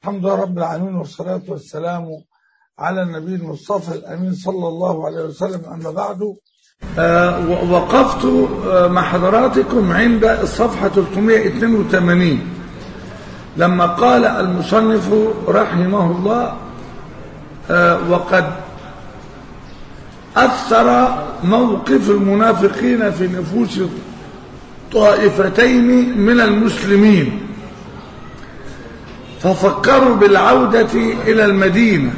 الحمد لله رب العالمين والصلاة والسلام على النبي المصطفى الأمين صلى الله عليه وسلم أما بعد آه وقفت آه مع حضراتكم عند الصفحة 382 لما قال المصنف رحمه الله آه وقد أثر موقف المنافقين في نفوس طائفتين من المسلمين ففكروا بالعودة إلى المدينة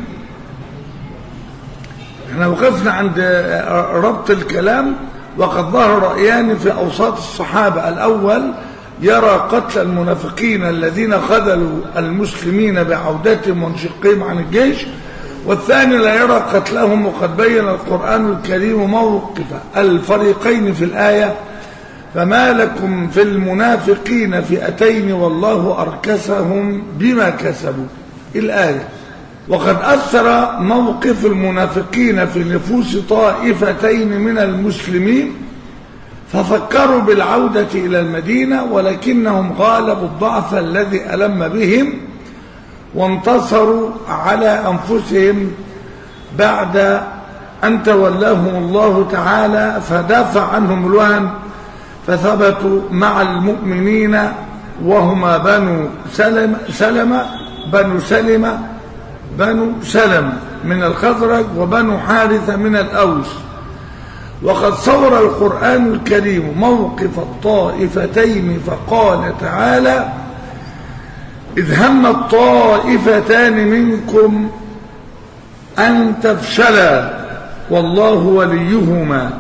احنا وقفنا عند ربط الكلام وقد ظهر رأيان في أوساط الصحابة الأول يرى قتل المنافقين الذين خذلوا المسلمين بعودتهم وانشقهم عن الجيش والثاني لا يرى قتلهم وقد بين القرآن الكريم موقف الفريقين في الآية فما لكم في المنافقين فئتين والله أركسهم بما كسبوا الآية وقد أثر موقف المنافقين في نفوس طائفتين من المسلمين ففكروا بالعودة إلى المدينة ولكنهم غالبوا الضعف الذي ألم بهم وانتصروا على أنفسهم بعد أن تولاهم الله تعالى فدافع عنهم الوهن فثبتوا مع المؤمنين وهما بنو سلم سلمة بنو سلمة بنو سلمة من الخزرج وبنو حارثة من الأوس وقد صور القرآن الكريم موقف الطائفتين فقال تعالى إذ هم الطائفتان منكم أن تفشلا والله وليهما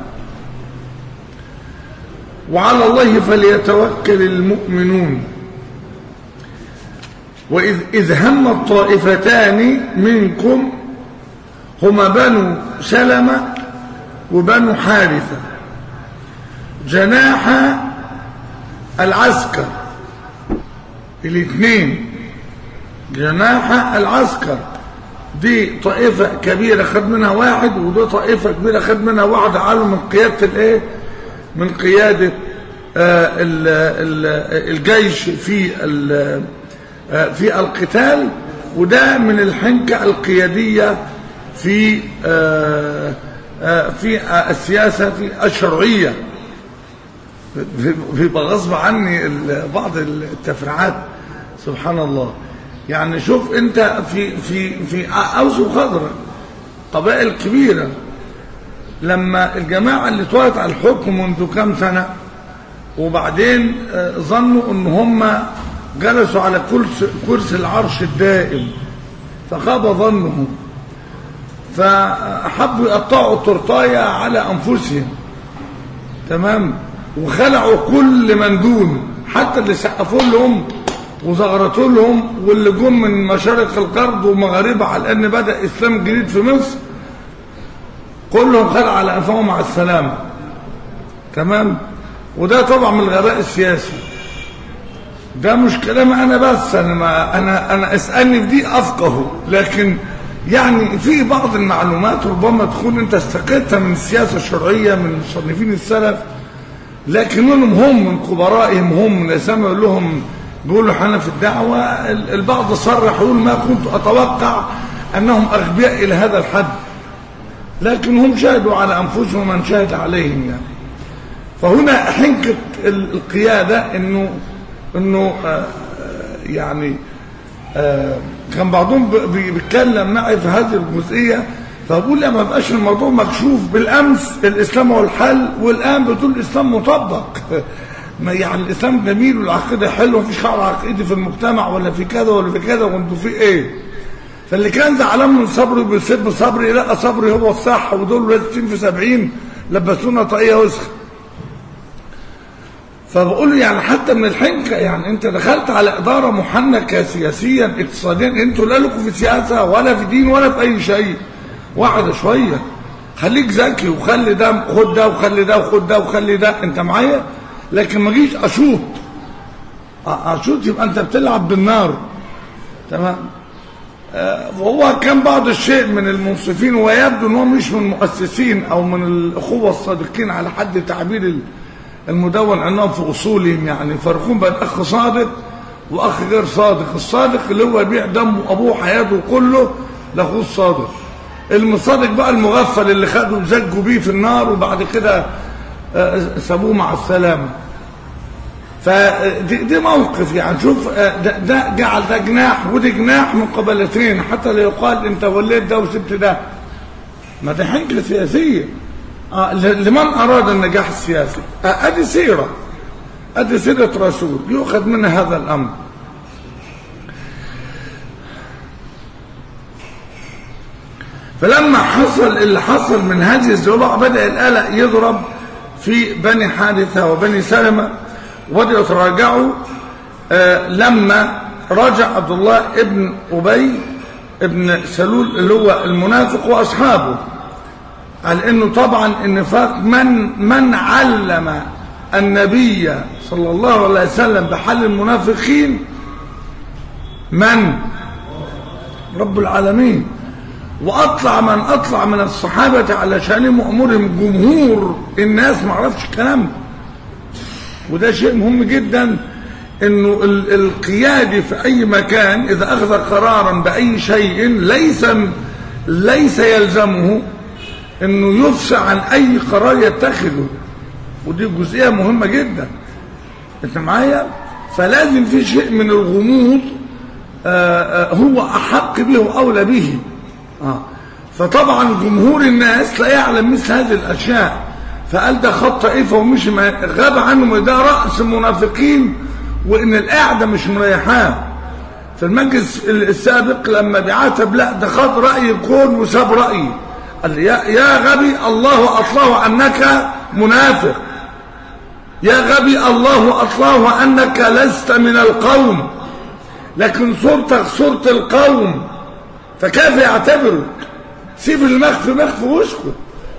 وعلى الله فليتوكل المؤمنون وإذ إذ هم الطائفتان منكم هما بنو سلمة وبنو حارثة جناح العسكر الاثنين جناح العسكر دي طائفة كبيرة خد منها واحد ودي طائفة كبيرة خد منها واحد على من قيادة الايه من قيادة آه ال ال الجيش في آه في القتال وده من الحنكة القيادية في آه في السياسة الشرعية في غصب عني بعض التفريعات سبحان الله يعني شوف انت في في في اوس وخضرة قبائل كبيره لما الجماعة اللي طلعت على الحكم منذ كام سنة وبعدين ظنوا ان هم جلسوا على كرسي, كرسي العرش الدائم فخاب ظنهم فحبوا يقطعوا التورتاية على انفسهم تمام وخلعوا كل من دون حتى اللي سقفوا لهم وزغرتوا لهم واللي جم من مشارق الغرب ومغاربها على ان بدا اسلام جديد في مصر كلهم خلع على أنفهم مع السلامة تمام وده طبعا من الغباء السياسي ده مش كلام انا بس انا ما انا انا اسالني في دي افقه لكن يعني في بعض المعلومات ربما تكون انت استقيتها من السياسه الشرعيه من مصنفين السلف لكنهم هم من كبرائهم هم من سمعوا لهم بيقولوا احنا في الدعوه البعض صرح يقول ما كنت اتوقع انهم اغبياء الى هذا الحد لكن هم شهدوا على أنفسهم من شهد عليهم يعني فهنا حنكة القيادة انه انه آه يعني آه كان بعضهم بيتكلم معي في هذه الجزئية فبقول لما بقاش الموضوع مكشوف بالأمس الإسلام هو الحل والآن بتقول الإسلام مطبق يعني الإسلام جميل والعقيدة حلوة مفيش خلع عقيدي في المجتمع ولا في كذا ولا في كذا وانتوا في ايه فاللي كان زعلان من صبري بيسب صبري لا صبري هو الصح ودول لازم في سبعين لبسونا طاقية وسخ فبقول يعني حتى من الحنكة يعني انت دخلت على إدارة محنكة سياسيا اقتصاديا انتوا لا لكم في سياسة ولا في دين ولا في أي شيء واحدة شوية خليك ذكي وخلي ده خد ده وخلي ده وخد ده وخلي ده انت معايا لكن ما جيش اشوط اشوط يبقى انت بتلعب بالنار تمام وهو كان بعض الشيء من المنصفين ويبدو ان هو مش من المؤسسين او من الاخوه الصادقين على حد تعبير المدون عنهم في اصولهم يعني فرقون بين اخ صادق واخ غير صادق الصادق اللي هو يبيع دمه ابوه حياته كله لاخوه الصادق المصادق بقى المغفل اللي خدوا زجوا بيه في النار وبعد كده آه، سابوه مع السلامه فدي دي موقف يعني شوف آه، ده, ده جعل ده جناح ودي جناح من قبلتين حتى لا يقال انت وليت ده وسبت ده ما دي حنكة سياسية آه ل- لمن أراد النجاح السياسي آه أدي سيرة أدي سيرة رسول يؤخذ منها هذا الأمر فلما حصل اللي حصل من هذه الزوبعة بدأ القلق يضرب في بني حارثة وبني سلمة وبدأوا يتراجعوا آه لما رجع عبد الله ابن أبي ابن سلول اللي هو المنافق وأصحابه على انه طبعا النفاق من من علم النبي صلى الله عليه وسلم بحل المنافقين من رب العالمين واطلع من اطلع من الصحابه على شانهم وامورهم جمهور الناس ما عرفش الكلام ده وده شيء مهم جدا انه ال- القيادي في اي مكان اذا اخذ قرارا باي شيء ليس ليس يلزمه انه يفصح عن اي قرار يتخذه ودي جزئيه مهمه جدا انت معايا فلازم في شيء من الغموض آه، آه، هو احق به واولى به آه. فطبعا جمهور الناس لا يعلم مثل هذه الاشياء فقال ده خط طائفه ومش ما- غاب عنه ده راس المنافقين وان القعده مش مريحاه في المجلس السابق لما بيعاتب لا ده خد راي الكون وساب رايي قال لي يا, يا غبي الله اطلعه انك منافق يا غبي الله اطلعه انك لست من القوم لكن صورتك صورة القوم فكيف يعتبرك سيب المخفي مخفي واسكت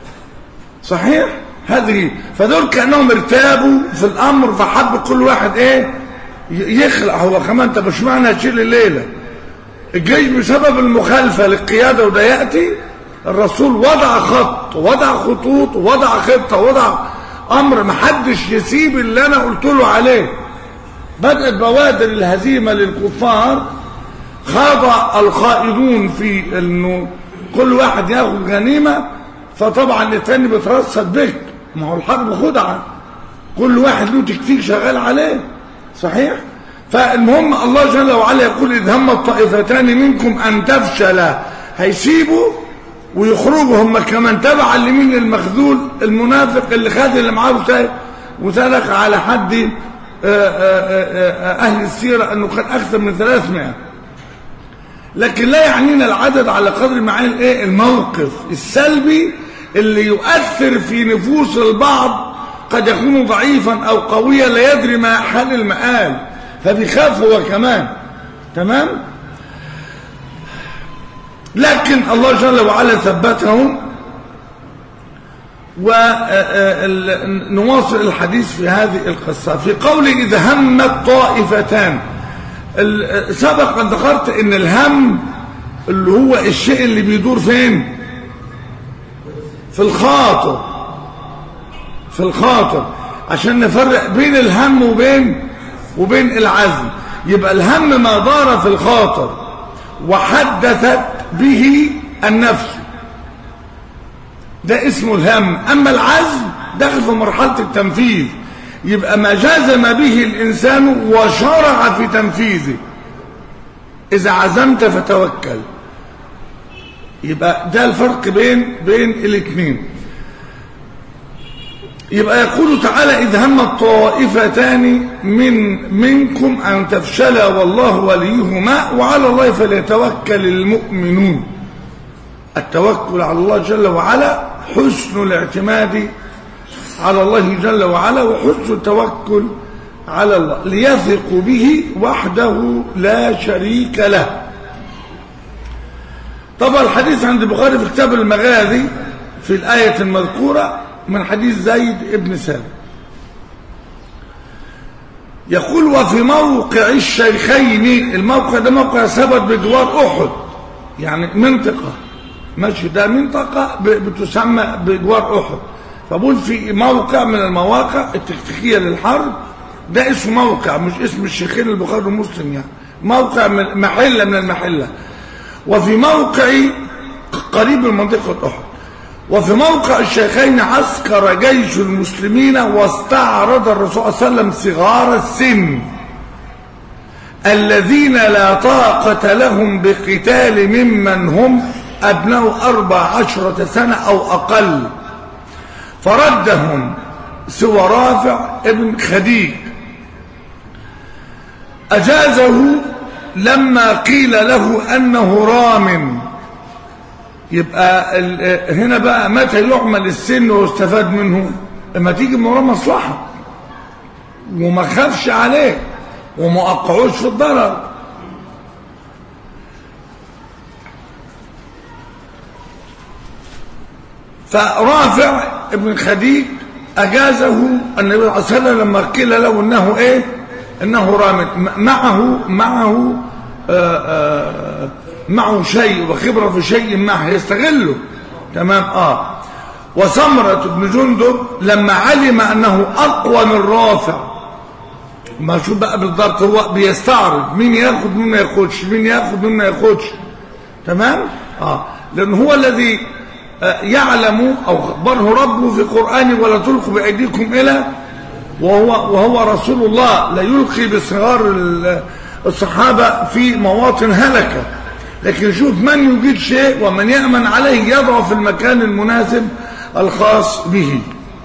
صحيح هذه فدول كانهم ارتابوا في الامر فحب كل واحد ايه ي- يخلع هو كمان انت مش معنى تشيل الليله الجيش بسبب المخالفه للقياده وده ياتي الرسول وضع خط وضع خطوط وضع خطه وضع امر محدش يسيب اللي انا قلت له عليه بدات بوادر الهزيمه للكفار خاض القائدون في انه كل واحد ياخد غنيمه فطبعا التاني بيترصد بك ما هو الحرب خدعه كل واحد له تكتيك شغال عليه صحيح فالمهم الله جل وعلا يقول اذ هم الطائفتان منكم ان تفشلا هيسيبوا ويخرجوا هم كمان تبعا لمين المخذول المنافق اللي خد اللي معاه وسا- وسلك على حد آه، آه، آه، آه، اهل السيره انه كان اكثر من 300 لكن لا يعنينا العدد على قدر ما يعنينا ايه الموقف السلبي اللي يؤثر في نفوس البعض قد يكون ضعيفا او قويا لا يدري ما حال المآل فبيخاف هو كمان تمام لكن الله جل وعلا ثبتهم ونواصل الحديث في هذه القصة في قول إذا همت طائفتان ال- سبق أن ذكرت أن الهم اللي هو الشيء اللي بيدور فين في الخاطر في الخاطر عشان نفرق بين الهم وبين وبين العزم يبقى الهم ما دار في الخاطر وحدثت به النفس ده اسمه الهم اما العزم داخل في مرحله التنفيذ يبقى ما جازم به الانسان وشرع في تنفيذه اذا عزمت فتوكل يبقى ده الفرق بين بين الاثنين يبقى يقول تعالى إذ هم الطائفتان من منكم أن تفشلا والله وليهما وعلى الله فليتوكل المؤمنون التوكل على الله جل وعلا حسن الاعتماد على الله جل وعلا وحسن التوكل على الله ليثقوا به وحده لا شريك له طبعا الحديث عند البخاري في كتاب المغازي في الآية المذكورة من حديث زيد ابن سالم يقول وفي موقع الشيخين الموقع ده موقع ثبت بجوار أحد يعني منطقة ماشي ده منطقة ب- بتسمى بجوار أحد فبقول في موقع من المواقع التكتيكية للحرب ده اسمه موقع مش اسم الشيخين البخاري ومسلم يعني موقع من محلة من المحلة وفي موقع قريب من منطقة أحد وفي موقع الشيخين عسكر جيش المسلمين واستعرض الرسول صلى الله عليه وسلم صغار السن الذين لا طاقة لهم بقتال ممن هم أبناء أربع عشرة سنة أو أقل فردهم سوى رافع ابن خديج أجازه لما قيل له أنه رام يبقى هنا بقى متى يعمل السن ويستفاد منه لما تيجي من وراه مصلحة وما خافش عليه وما أقعوش في الضرر فرافع ابن خديج أجازه النبي صلى الله عليه وسلم لما قيل له إنه إيه إنه رامد معه معه آآ آآ معه شيء وخبرة في شيء معه يستغله تمام آه وسمرة بن جندب لما علم أنه أقوى من رافع ما شو بقى بالضبط هو بيستعرض مين ياخد مين ما ياخدش مين ياخد مين ما ياخدش تمام اه لان هو الذي يعلم او اخبره ربه في قرانه ولا تلقوا بايديكم الى وهو وهو رسول الله لا يلقي بصغار الصحابه في مواطن هلكه لكن شوف من يجيد شيء ومن يامن عليه يضع في المكان المناسب الخاص به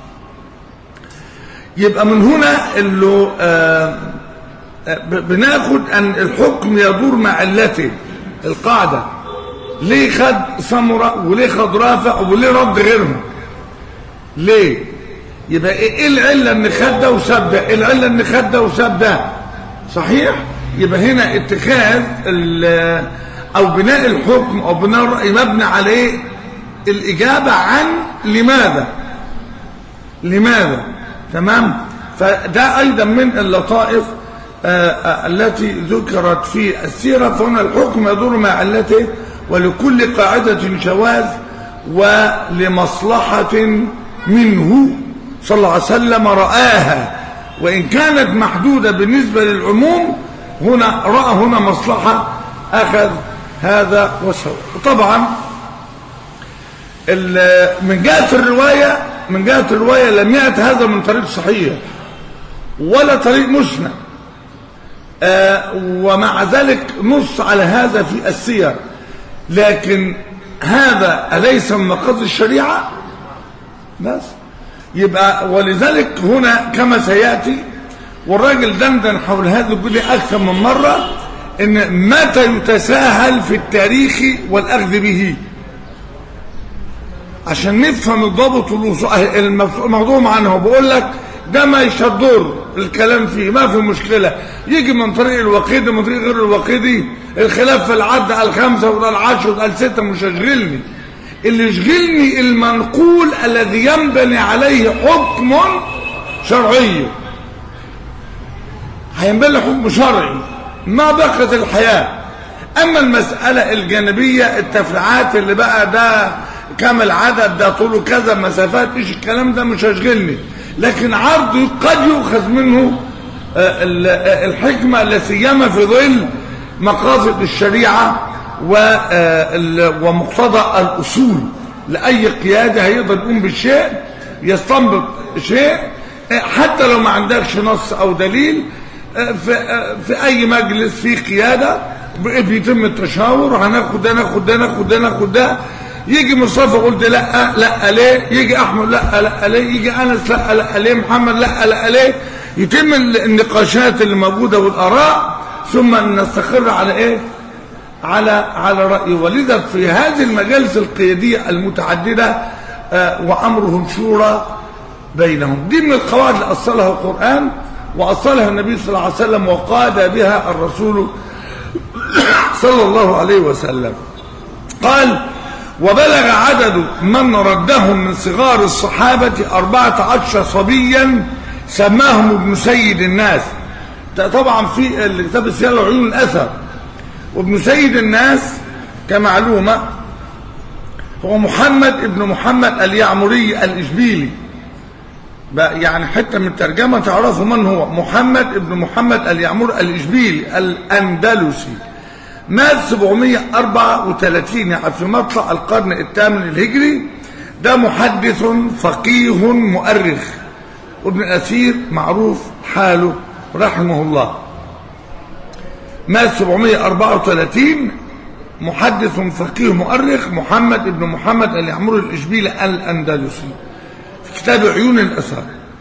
يبقى من هنا اللي آه بناخد ان الحكم يدور مع علته القاعده ليه خد سمرة وليه خد رافع وليه رد غيرهم ليه يبقى ايه العله ان خد ده وساب ده ايه العله ان خد ده وساب ده صحيح يبقى هنا اتخاذ او بناء الحكم او بناء الراي مبني عليه الاجابه عن لماذا لماذا تمام فده ايضا من اللطائف التي ذكرت في السيره فهنا الحكم يدور مع علته ولكل قاعدة شواذ ولمصلحة منه صلى الله عليه وسلم رآها وإن كانت محدودة بالنسبة للعموم هنا رأى هنا مصلحة أخذ هذا وسوى طبعا من جهة الرواية من جهة الرواية لم يأت هذا من طريق صحيح ولا طريق مسند آه ومع ذلك نص على هذا في السير لكن هذا أليس من مقاصد الشريعة بس يبقى ولذلك هنا كما سيأتي والراجل دندن حول هذا يقول أكثر من مرة إن متى يتساهل في التاريخ والأخذ به عشان نفهم الضبط الموضوع معنا هو بقول لك ده ما يشضر الكلام فيه ما في مشكلة يجي من طريق الوقيدي من طريق غير الوقيدي الخلاف في العد على الخمسة وده العشر وده الستة مش هيشغلني اللي يشغلني المنقول الذي ينبني عليه حكم شرعي هينبني حكم شرعي ما بقت الحياة اما المسألة الجانبية التفريعات اللي بقى ده كم العدد ده طوله كذا مسافات ايش الكلام ده مش هيشغلني لكن عرض قد يؤخذ منه الحكمة لا سيما في ظل مقاصد الشريعة ومقتضى الأصول لأي قيادة هيقدر يقوم بالشيء يستنبط شيء حتى لو ما عندكش نص أو دليل في أي مجلس في قيادة بيتم التشاور هناخد ده ناخد ده ناخد ده ناخد ده يجي مصطفى قلت لا لا ليه يجي احمد لا لا ليه يجي انس لا لا ليه محمد لا لا ليه يتم النقاشات اللي موجوده والاراء ثم نستقر على ايه على على راي ولذا في هذه المجالس القياديه المتعدده آه وامرهم شورى بينهم دي من القواعد اللي اصلها القران واصلها النبي صلى الله عليه وسلم وقاد بها الرسول صلى الله عليه وسلم قال وبلغ عدد من ردهم من صغار الصحابة أربعة عشر صبيا سماهم ابن سيد الناس طبعا في الكتاب السيارة وعيون الأثر وابن سيد الناس كمعلومة هو محمد ابن محمد اليعمري الإشبيلي بقى يعني حتة من الترجمة تعرفوا من هو محمد ابن محمد اليعمور الإشبيلي الأندلسي مات 734 يعني في مطلع القرن الثامن الهجري ده محدث فقيه مؤرخ وابن أثير معروف حاله رحمه الله مات 734 محدث فقيه مؤرخ محمد ابن محمد اليعمور الإشبيلي الأندلسي في كتاب عيون الأثار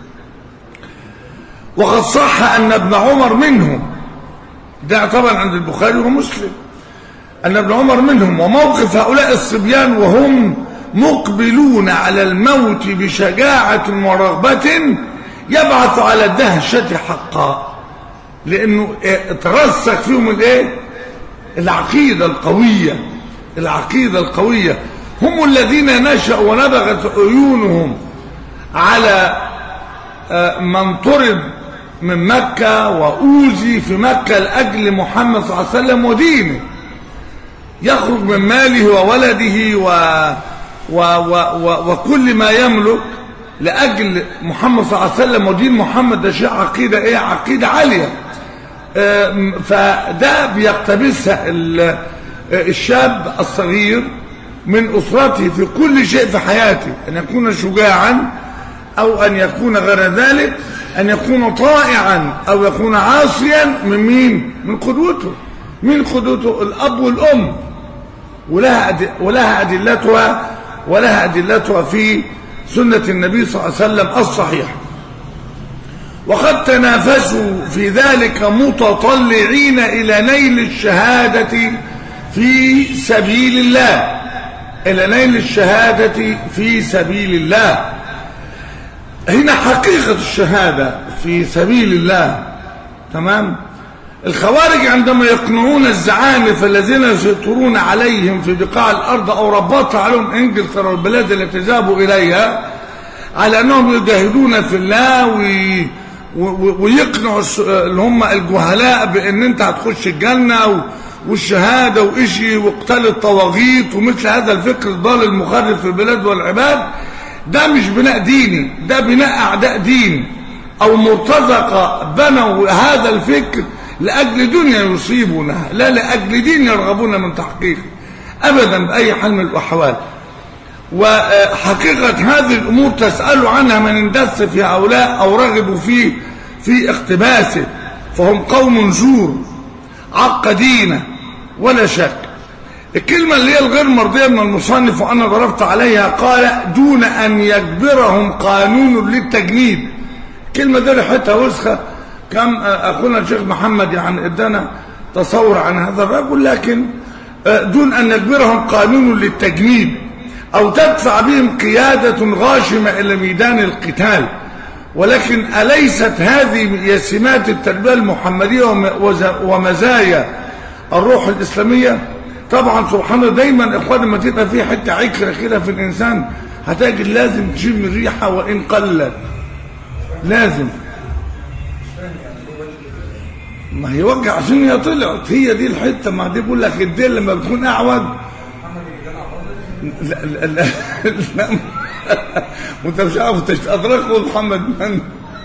وقد صح أن ابن عمر منهم ده طبعا عند البخاري ومسلم أن ابن عمر منهم وموقف هؤلاء الصبيان وهم مقبلون على الموت بشجاعة ورغبة يبعث على الدهشة حقا لأنه ترسخ فيهم الايه العقيدة القوية العقيدة القوية هم الذين نشأوا ونبغت عيونهم على من طرد من مكة وأوذي في مكة لأجل محمد صلى الله عليه وسلم ودينه يخرج من ماله وولده و و و و وكل ما يملك لأجل محمد صلى الله عليه وسلم ودين محمد ده شيء عقيدة ايه عقيدة عالية فده بيقتبسها الشاب الصغير من أسرته في كل شيء في حياته أن يكون شجاعا أو أن يكون غير ذلك أن يكون طائعا أو يكون عاصيا من مين من قدوته من قدوته الأب والأم ولها ولها أدلتها ولها أدلتها في سنة النبي صلى الله عليه وسلم الصحيحة وقد تنافسوا في ذلك متطلعين إلى نيل الشهادة في سبيل الله إلى نيل الشهادة في سبيل الله هنا حقيقة الشهادة في سبيل الله تمام الخوارج عندما يقنعون الزعامف الذين يسيطرون عليهم في بقاع الأرض أو ربطها عليهم إنجلترا والبلاد التي ذهبوا إليها على أنهم يجاهدون في الله وي ويقنعوا اللي هم الجهلاء بان انت هتخش الجنة والشهادة وإشي وقتال الطواغيت ومثل هذا الفكر الضال المخرب في البلاد والعباد ده مش بناء ديني ده بناء أعداء دين أو مرتزقة بنوا هذا الفكر لأجل دنيا يصيبونها لا لأجل دين يرغبون من تحقيقه أبدا بأي حال من الأحوال وحقيقة هذه الأمور تسأل عنها من اندس في هؤلاء أو رغبوا فيه في اقتباسه فهم قوم زور عقدين ولا شك الكلمة اللي هي الغير مرضية من المصنف وأنا ضربت عليها قال دون أن يجبرهم قانون للتجنيد الكلمة دي ريحتها وسخة كم أخونا الشيخ محمد يعني ادانا تصور عن هذا الرجل لكن دون أن يجبرهم قانون للتجنيد أو تدفع بهم قيادة غاشمة إلى ميدان القتال ولكن أليست هذه سمات التربية المحمدية ومزايا الروح الإسلامية طبعا سبحان الله دايما إخوان لما تبقى في حتة عكرة كده في الإنسان هتجد لازم تشم الريحة وإن قلت لازم ما هي وجع عشان هي طلعت هي دي الحتة ما دي بقول لك الدين لما بتكون أعوج لا لا لا, لا وانت مش عارف ادركه محمد من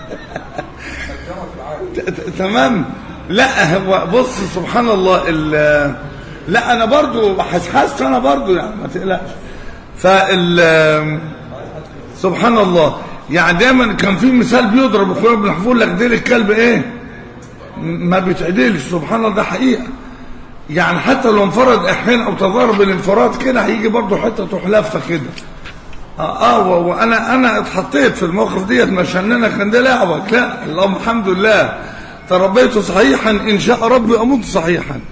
تمام لا هو بص سبحان الله لا انا برضو حاسس انا برضو يعني ما تقلقش فال سبحان الله يعني دايما كان في مثال بيضرب اخويا بن حفول لك ديل الكلب ايه ما بيتعدلش سبحان الله ده حقيقه يعني حتى لو انفرد احيانا او تظاهر بالانفراد كده هيجي برضه حته تحلفه كده اه, آه وانا انا اتحطيت في الموقف ديت مش ان انا كان ده لعبك لا اللهم الحمد لله تربيت صحيحا ان شاء ربي اموت صحيحا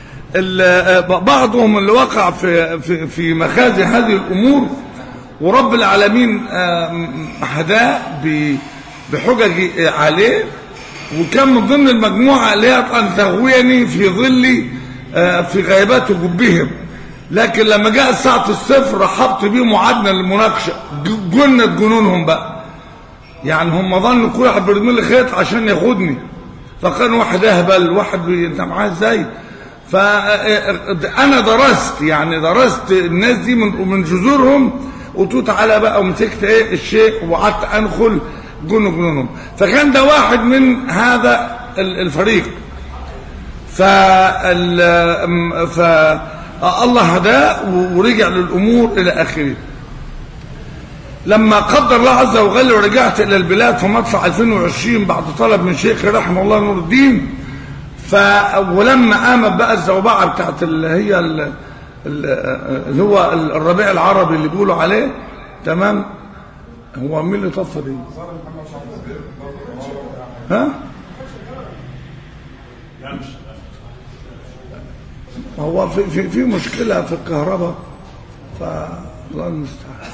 بعضهم اللي وقع في في في مخازي هذه الامور ورب العالمين هداه بحجج عليه وكان من ضمن المجموعه اللي هي ان تغويني في ظل في غيبات جبهم لكن لما جاء ساعة الصفر رحبت بيهم وعدنا للمناقشة جنة جنونهم بقى يعني هم ظنوا كل واحد بيرمي لي خيط عشان ياخدني فكان واحد اهبل واحد انت معاه ازاي فانا درست يعني درست الناس دي من من جذورهم قلت تعالى بقى ومسكت ايه الشيء وقعدت انخل جن جنونهم فكان ده واحد من هذا ال- الفريق فال فالله هداه ورجع للامور الى اخره لما قدر الله عز وجل ورجعت الى البلاد في مدفع 2020 بعد طلب من شيخ رحمه الله نور الدين ف ولما قامت بقى الزوبعه بتاعت اللي هي ال- ال- اللي هو الربيع العربي اللي بيقولوا عليه تمام هو مين اللي طفى دي؟ ها؟ هو في في في مشكله في الكهرباء فالله المستعان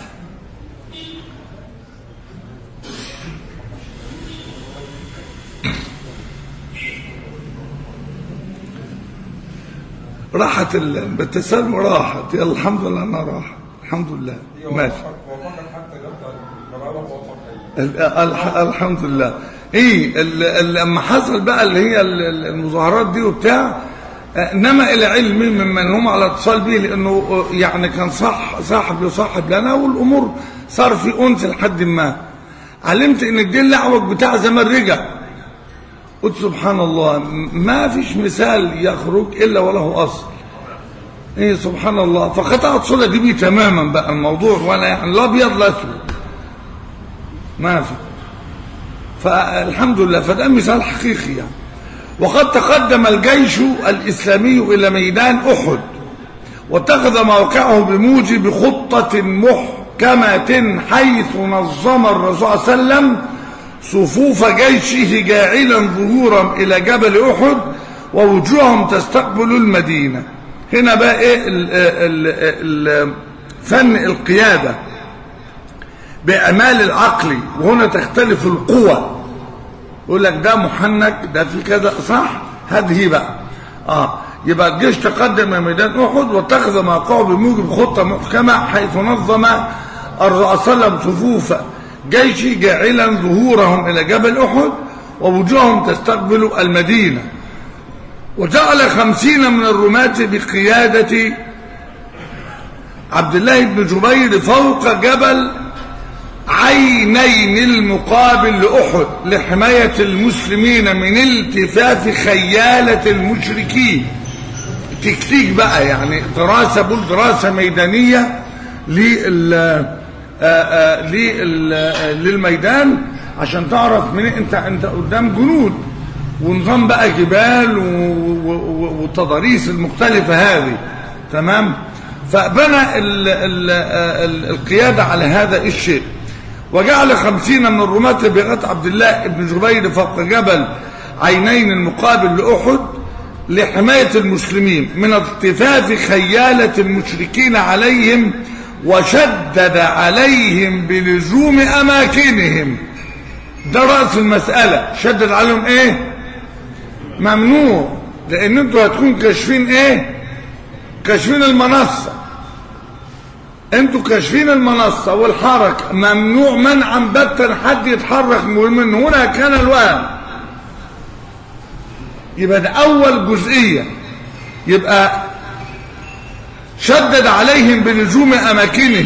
راحت ال- بالتسلم راحت يلا الحمد لله انها راحت الحمد لله ماشي وفقك حتى جبت القرار ووفق ال- الح- الحمد لله ايه ال- ال- لما حصل بقى اللي هي ال- ال- المظاهرات دي وبتاع آه، نما الى علمي ممن هم على اتصال به لانه آه، يعني كان صح صاحب يصاحب لنا والامور صار في انس لحد ما علمت ان الدين الاعوج بتاع زمان رجع قلت سبحان الله م- ما فيش مثال يخرج الا وله اصل ايه سبحان الله فقطعت صله دي بيه تماما بقى الموضوع ولا يعني لا ابيض لا اسود ما في فالحمد لله فده مثال حقيقي يعني وقد تقدم الجيش الإسلامي إلى ميدان أحد واتخذ موقعه بموجب خطة محكمة حيث نظم الرسول صلى الله عليه وسلم صفوف جيشه جاعلا ظهورا إلى جبل أحد ووجوههم تستقبل المدينة هنا بقى إيه ال- ال- ال- فن القيادة بأمال العقل وهنا تختلف القوى يقول لك ده محنك ده في كذا صح هذه بقى اه يبقى الجيش تقدم من ميدان احد واتخذ موقعه بموجب خطه محكمه حيث نظم الرؤساء لهم صفوف جيش جاعلا ظهورهم الى جبل احد ووجوههم تستقبل المدينه وجعل خمسين من الرماة بقيادة عبد الله بن جبير فوق جبل عينين المقابل لأحد لحماية المسلمين من التفاف خيالة المشركين تكتيك بقى يعني دراسة بقول دراسة ميدانية لل آه، آه، لل- آه، للميدان عشان تعرف من انت انت قدام جنود ونظام بقى جبال و- و- و- والتضاريس المختلفة هذه تمام فبنى ال ال ال القيادة على هذا الشيء وجعل خمسين من الرماة بغت عبد الله بن جبير فوق جبل عينين المقابل لأحد لحماية المسلمين من التفاف خيالة المشركين عليهم وشدد عليهم بلزوم أماكنهم ده رأس المسألة شدد عليهم ايه ممنوع لان انتوا هتكون كاشفين ايه كاشفين المنصة انتوا كاشفين المنصة والحركة ممنوع منعا باتا حد يتحرك من هنا كان الوهم يبقى ده اول جزئية يبقى شدد عليهم بلزوم اماكنهم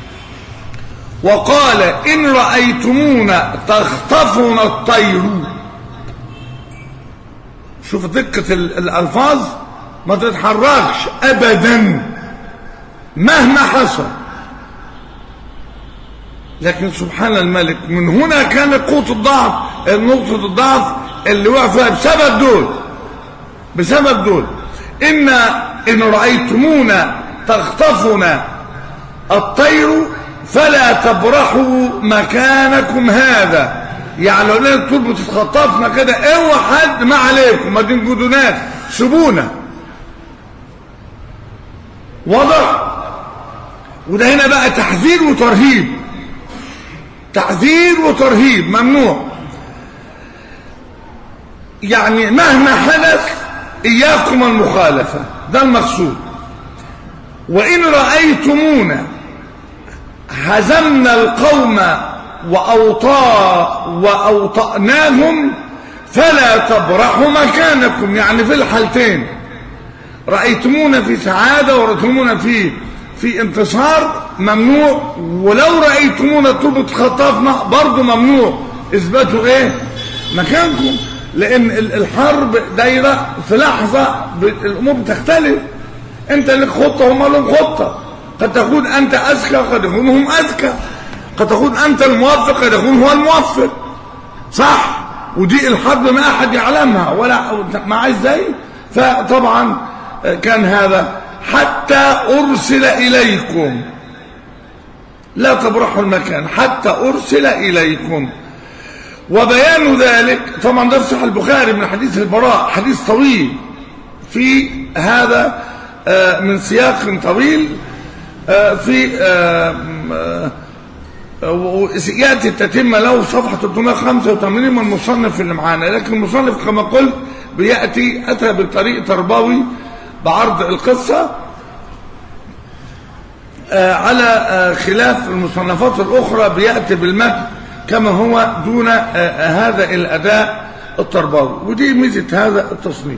وقال إن رأيتمونا تخطفنا الطير شوف دقة ال- الألفاظ ما تتحركش أبدا مهما حصل لكن سبحان الملك من هنا كانت قوة الضعف نقطة الضعف اللي وقع فيها بسبب دول بسبب دول إن إن رأيتمونا تخطفنا الطير فلا تبرحوا مكانكم هذا يعني لو لقيت الطيور بتتخطفنا كده اوعى حد ما عليكم ما تنجدوناش سيبونا واضح وده هنا بقى تحذير وترهيب تحذير وترهيب ممنوع يعني مهما حدث إياكم المخالفة ده المقصود وإن رأيتمونا هزمنا القوم وأوطا وأوطأناهم فلا تبرحوا مكانكم يعني في الحالتين رأيتمونا في سعادة ورأيتمونا في في انتصار ممنوع ولو رأيتمونا تربط خطافنا برضو ممنوع اثبتوا ايه مكانكم لان ال- الحرب دايره في لحظه ب- الامور بتختلف انت لك خطه هم لهم خطه قد تكون انت اذكى قد يكون هم اذكى قد تكون انت الموفق قد يكون هو الموفق صح ودي الحرب ما احد يعلمها ولا مع ازاي فطبعا كان هذا حتى ارسل اليكم لا تبرحوا المكان حتى ارسل اليكم وبيان ذلك طبعا ده في صحيح البخاري من حديث البراء حديث طويل في هذا آه، من سياق طويل آه، في آه، آه، وياتي التتمه له صفحه 385 من المصنف اللي معانا لكن المصنف كما قلت بياتي اتى بطريق تربوي بعرض القصه آه، على آه، خلاف المصنفات الاخرى بياتي بالمتن كما هو دون آه، هذا الاداء التربوي ودي ميزه هذا التصنيف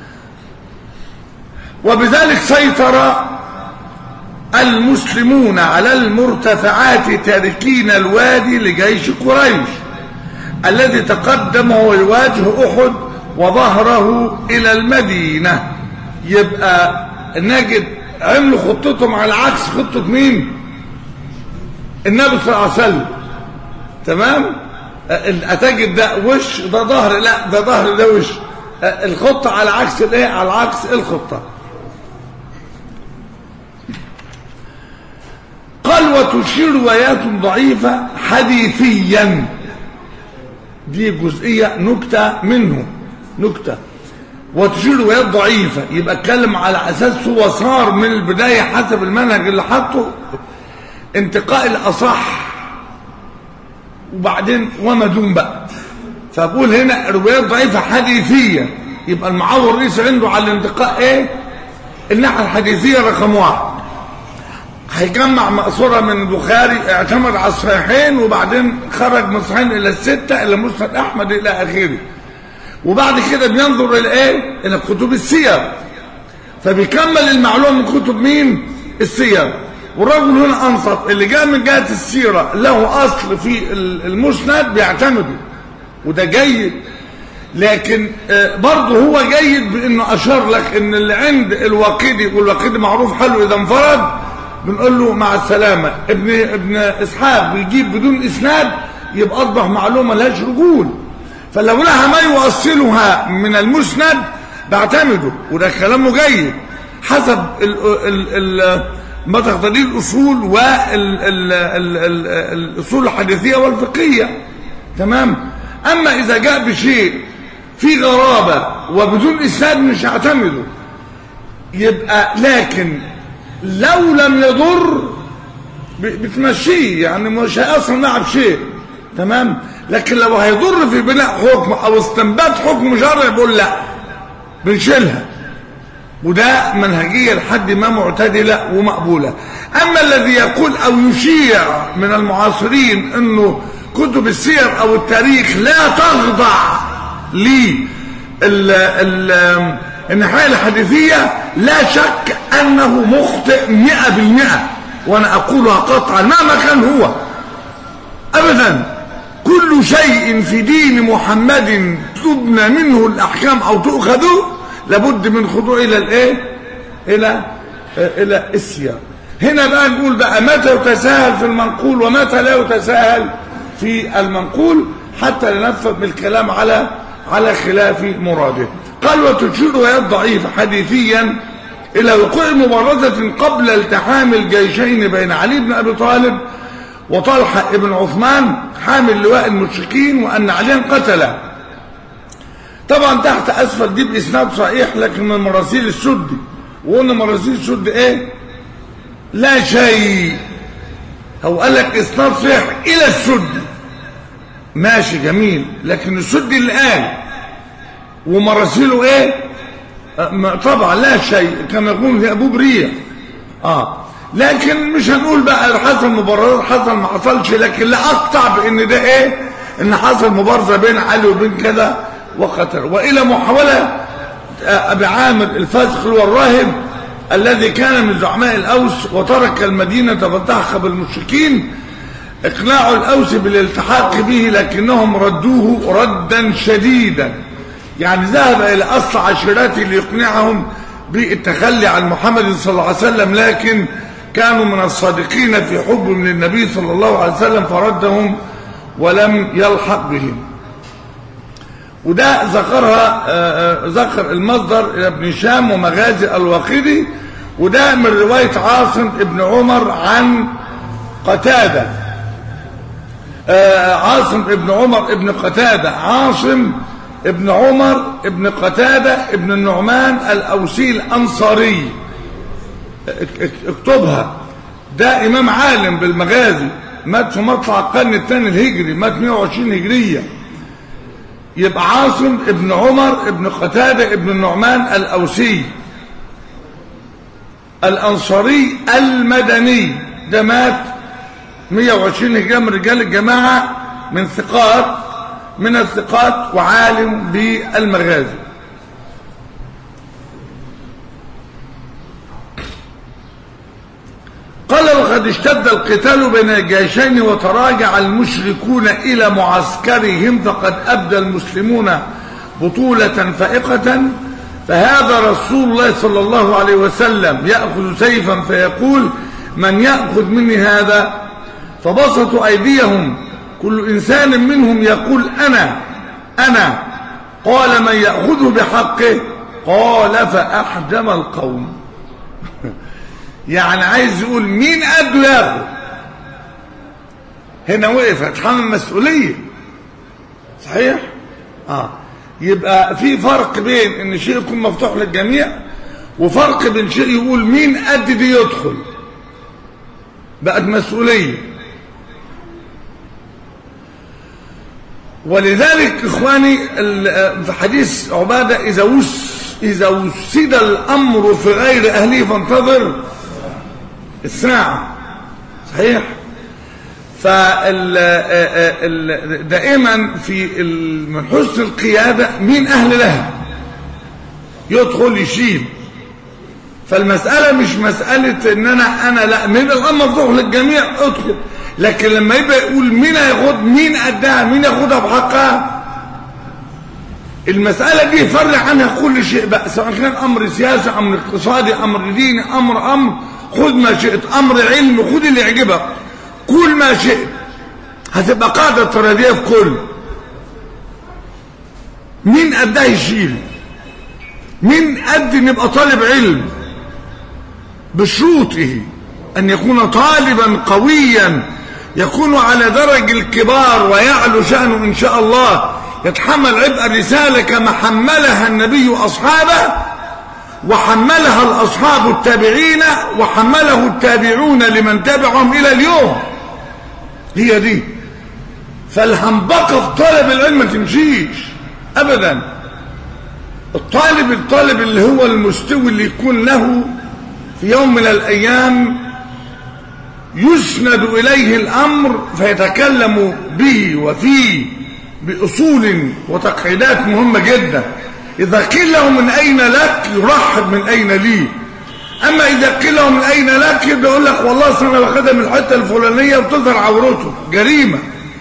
وبذلك سيطر المسلمون على المرتفعات تاركين الوادي لجيش قريش الذي تقدم ويواجه أحد وظهره إلى المدينة يبقى نجد عملوا خطتهم على عكس خطة مين النبي صلى الله عليه وسلم تمام هتجد ده وش ده ظهر لا ده ظهر ده وش الخطة على عكس الايه على عكس الخطة قال وتشير روايات ضعيفة حديثيا دي جزئية نكتة منه نكتة وتشير روايات ضعيفة يبقى اتكلم على أساس هو صار من البداية حسب المنهج اللي حطه انتقاء الأصح وبعدين وما دون بقى فبقول هنا روايات ضعيفة حديثية يبقى المعول الرئيسي عنده على الانتقاء ايه الناحية الحديثية رقم واحد هيجمع مقصورة من البخاري اعتمد على الصحيحين وبعدين خرج من الصحيحين الى الستة الى مسند احمد الى اخره وبعد كده بينظر الى ايه الى كتب السير فبيكمل المعلومة من كتب مين السير والرجل هنا انصت اللي جاء من جهة السيرة له اصل في المسند بيعتمده وده جيد لكن برضه هو جيد بانه اشار لك ان اللي عند الواقدي والواقدي معروف حاله اذا انفرد بنقول له مع السلامة ابن ابن اسحاق بيجيب بدون اسناد يبقى اصبح معلومة لهاش رجول فلو لها ما يوصلها من المسند بعتمده وده كلامه جيد حسب ال ال ال ما تقتضيه الاصول والاصول الحديثيه والفقهيه تمام اما اذا جاء بشيء في غرابه وبدون اسناد مش هعتمده يبقى لكن لو لم يضر بتمشيه يعني مش هيأثر معه بشيء تمام لكن لو هيضر في بناء حكم او استنبات حكم شرعي بقول لا بنشيلها وده منهجية لحد ما معتدلة ومقبولة أما الذي يقول أو يشيع من المعاصرين أنه كتب السير أو التاريخ لا تخضع للناحية الحديثية لا شك أنه مخطئ مئة بالمئة وأنا أقولها قطعا مهما كان هو أبدا كل شيء في دين محمد تبنى منه الأحكام أو تؤخذ لابد من خضوع الى الايه الى الى السياق هنا بقى نقول بقى متى يتساهل في المنقول ومتى لا يتساهل في المنقول حتى ننفذ بالكلام على على خلاف مراده قال وتشير روايات ضعيفه حديثيا الى وقوع مبارزه قبل التحام الجيشين بين علي بن ابي طالب وطلحه بن عثمان حامل لواء المشركين وان عليا قتله طبعا تحت اسفل دي باسناد صحيح لكن من مراسيل السدي وقلنا مراسيل السدي ايه لا شيء هو قال لك اسناد صحيح الى السدي ماشي جميل لكن السدي اللي قال ومراسيله ايه آه طبعا لا شيء كما يكون في ابو بريح اه لكن مش هنقول بقى حصل مبارزات حصل ما حصلش لكن لا اقطع بان ده ايه ان حصل مبارزه بين علي وبين كده وقتل وإلى محاولة أبي عامر الفاسق والراهب الذي كان من زعماء الأوس وترك المدينة فالتحق بالمشركين اقناع الاوس بالالتحاق به لكنهم ردوه ردا شديدا يعني ذهب الى اصل عشيرته ليقنعهم بالتخلي عن محمد صلى الله عليه وسلم لكن كانوا من الصادقين في حبهم للنبي صلى الله عليه وسلم فردهم ولم يلحق بهم وده ذكرها آه، آه، ذكر المصدر ابن هشام ومغازي الواقدي وده من رواية عاصم ابن عمر عن قتادة آه، عاصم ابن عمر ابن قتادة عاصم ابن عمر ابن قتادة ابن النعمان الأوسي الأنصاري اك- اك- اكتبها ده إمام عالم بالمغازي مات في مطلع القرن الثاني الهجري مات 120 هجرية يبقى عاصم ابن عمر ابن قتادة ابن النعمان الأوسي الأنصاري المدني ده مات 120 هجرة من رجال الجماعة من ثقات من الثقات وعالم بالمغازي قال وقد اشتد القتال بين الجيشين وتراجع المشركون إلى معسكرهم فقد أبدى المسلمون بطولة فائقة فهذا رسول الله صلى الله عليه وسلم يأخذ سيفا فيقول من يأخذ مني هذا فبسطوا أيديهم كل إنسان منهم يقول أنا أنا قال من يأخذه بحقه قال فأحجم القوم يعني عايز يقول مين قده ياخد هنا وقف اتحمل مسؤولية صحيح اه يبقى في فرق بين ان شيء يكون مفتوح للجميع وفرق بين شيء يقول مين قد دي يدخل بقت مسؤولية ولذلك اخواني ال- في حديث عبادة اذا وس اذا وسد الامر في غير اهله فانتظر الساعة صحيح فال ال- دائما في ال- من حسن القيادة مين أهل لها يدخل يشيل فالمسألة مش مسألة ان انا انا لا من الامر مفتوح للجميع ادخل لكن لما يبقى يقول مين هياخد مين قدها مين ياخدها بحقها المسألة دي يفرع عنها كل شيء بقى سواء كان أمر سياسي أمر اقتصادي أمر ديني أمر أمر خذ ما شئت أمر علم خذ اللي يعجبك كل ما شئت هتبقى قاعدة طردية في كل مين قدها يشيل مين قد ان يبقى طالب علم بشروطه أن يكون طالبا قويا يكون على درج الكبار ويعلو شأنه إن شاء الله يتحمل عبء الرسالة كما حملها النبي أصحابه وحملها الأصحاب التابعين وحمله التابعون لمن تبعهم إلى اليوم هي دي فالهنبقة في طالب العلم ما تمشيش أبدا الطالب الطالب اللي هو المستوي اللي يكون له في يوم من الأيام يسند إليه الأمر فيتكلم به وفيه بأصول وتقعيدات مهمة جدا إذا قيل له من أين لك يرحب من أين لي أما إذا قيل له من أين لك يبدأ يقول لك والله أصل أنا واخدها من الحتة الفلانية وتظهر عورته جريمة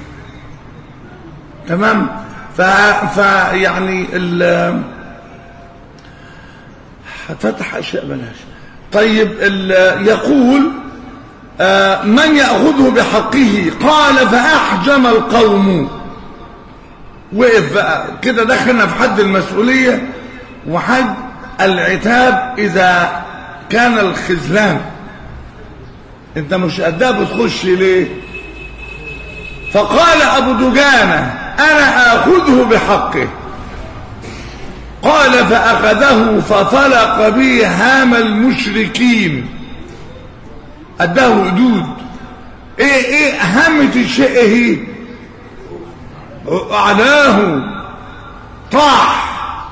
تمام ف... فيعني ال هتفتح أشياء بلاش طيب ال... يقول آه من يأخذه بحقه قال فأحجم القوم وقف بقى كده دخلنا في حد المسؤولية وحد العتاب إذا كان الخذلان انت مش قدها بتخش ليه فقال أبو دجانة أنا آخذه بحقه قال فأخذه ففلق به هام المشركين أداه حدود ايه ايه هامة الشيء ايه أعلاه طاح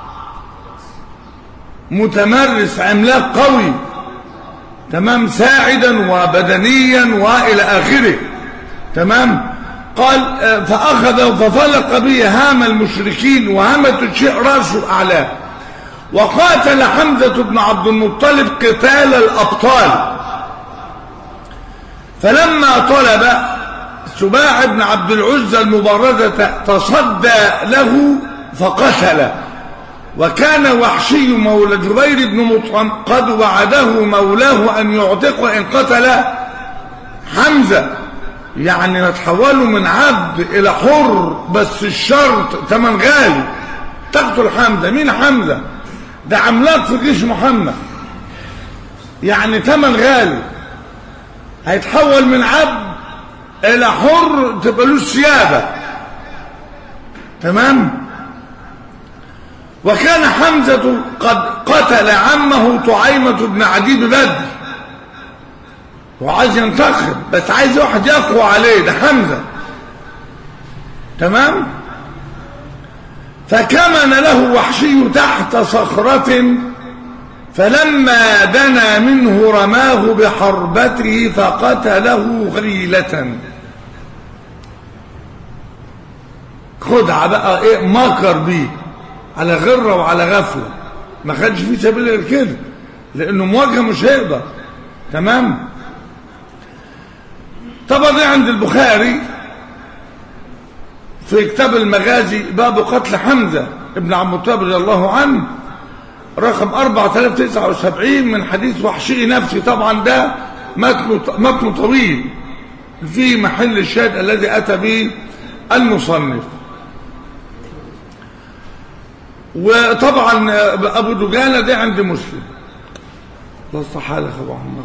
متمرس عملاق قوي تمام ساعدا وبدنيا والى اخره تمام قال فاخذ ففلق به هام المشركين وهامة الشيء راسه اعلاه وقاتل حمزة بن عبد المطلب قتال الابطال فلما طلب سباع بن عبد العزى المبارزة تصدى له فقتله وكان وحشي مولى جبير بن مطعم قد وعده مولاه أن يعتقه إن قتل حمزة يعني نتحوله من عبد إلى حر بس الشرط تمن غالي تقتل حمزة مين حمزة ده عملاق في جيش محمد يعني تمن غالي هيتحول من عبد إلى حر تبقى له السيادة تمام وكان حمزة قد قتل عمه طعيمة بن عدي ببدر وعايز ينتقم بس عايز واحد يقوى عليه ده حمزة تمام فكمن له وحشي تحت صخرة فلما دنا منه رماه بحربته فقتله غريلة خدعة بقى ايه مكر بيه على غرة وعلى غفلة ما خدش فيه سبيل غير كده لانه مواجهة مش هيقدر تمام طبعا دي عند البخاري في كتاب المغازي باب قتل حمزة ابن عبد المطلب رضي الله عنه رقم 4079 من حديث وحشي نفسي طبعا ده متن طويل في محل الشاهد الذي أتى به المصنف وطبعا أبو دجانة ده عند مسلم الله صح حالك أبو محمد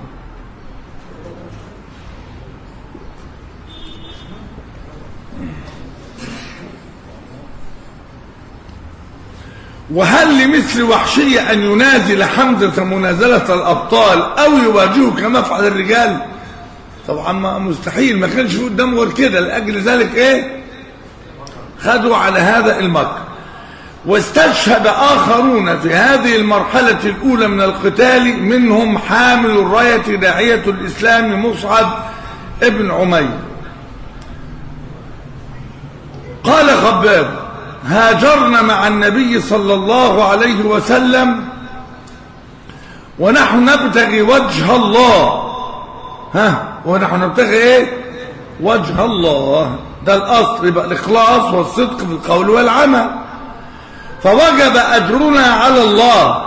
وهل لمثل وحشية أن ينازل حمزة منازلة الأبطال أو يواجهه كما فعل الرجال طبعا ما مستحيل ما كانش قدامه غير كده لأجل ذلك إيه خدوا على هذا المكر واستشهد آخرون في هذه المرحلة الأولى من القتال منهم حامل الراية داعية الإسلام مصعب ابن عمير قال خباب هاجرنا مع النبي صلى الله عليه وسلم ونحن نبتغي وجه الله ها ونحن نبتغي ايه وجه الله ده الاصل يبقى الاخلاص والصدق في القول والعمل فوجب اجرنا على الله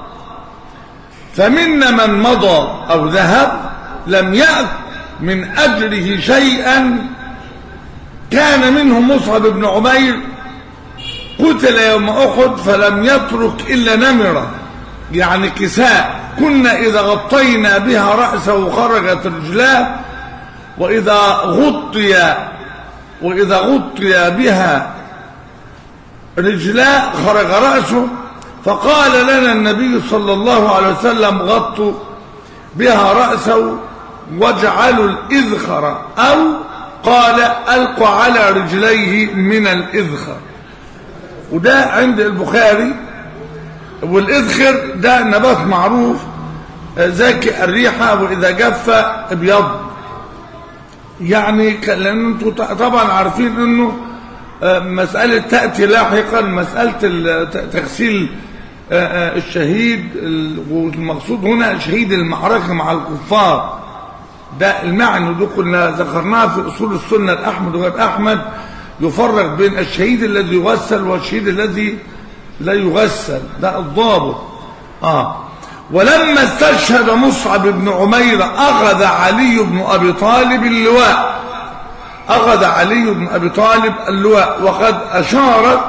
فمنا من مضى او ذهب لم يأت من اجره شيئا كان منهم مصعب بن عمير قتل يوم أحد فلم يترك إلا نمرة يعني كساء كنا إذا غطينا بها رأسه خرجت رجلاه وإذا غطي وإذا غطي بها رجلاه خرج رأسه فقال لنا النبي صلى الله عليه وسلم غطوا بها رأسه واجعلوا الإذخر أو قال ألقوا على رجليه من الإذخر وده عند البخاري والإذخر ده نبات معروف زكي الريحة وإذا جف ابيض يعني لأن انتم طبعا عارفين انه مسألة تأتي لاحقا مسألة تغسيل الشهيد والمقصود هنا شهيد المعركة مع الكفار ده المعنى ده كنا ذكرناه في أصول السنة الأحمد وغير أحمد يفرق بين الشهيد الذي يغسل والشهيد الذي لا يغسل ده الضابط آه ولما استشهد مصعب بن عمير أخذ علي بن أبي طالب اللواء أخذ علي بن أبي طالب اللواء وقد أشارت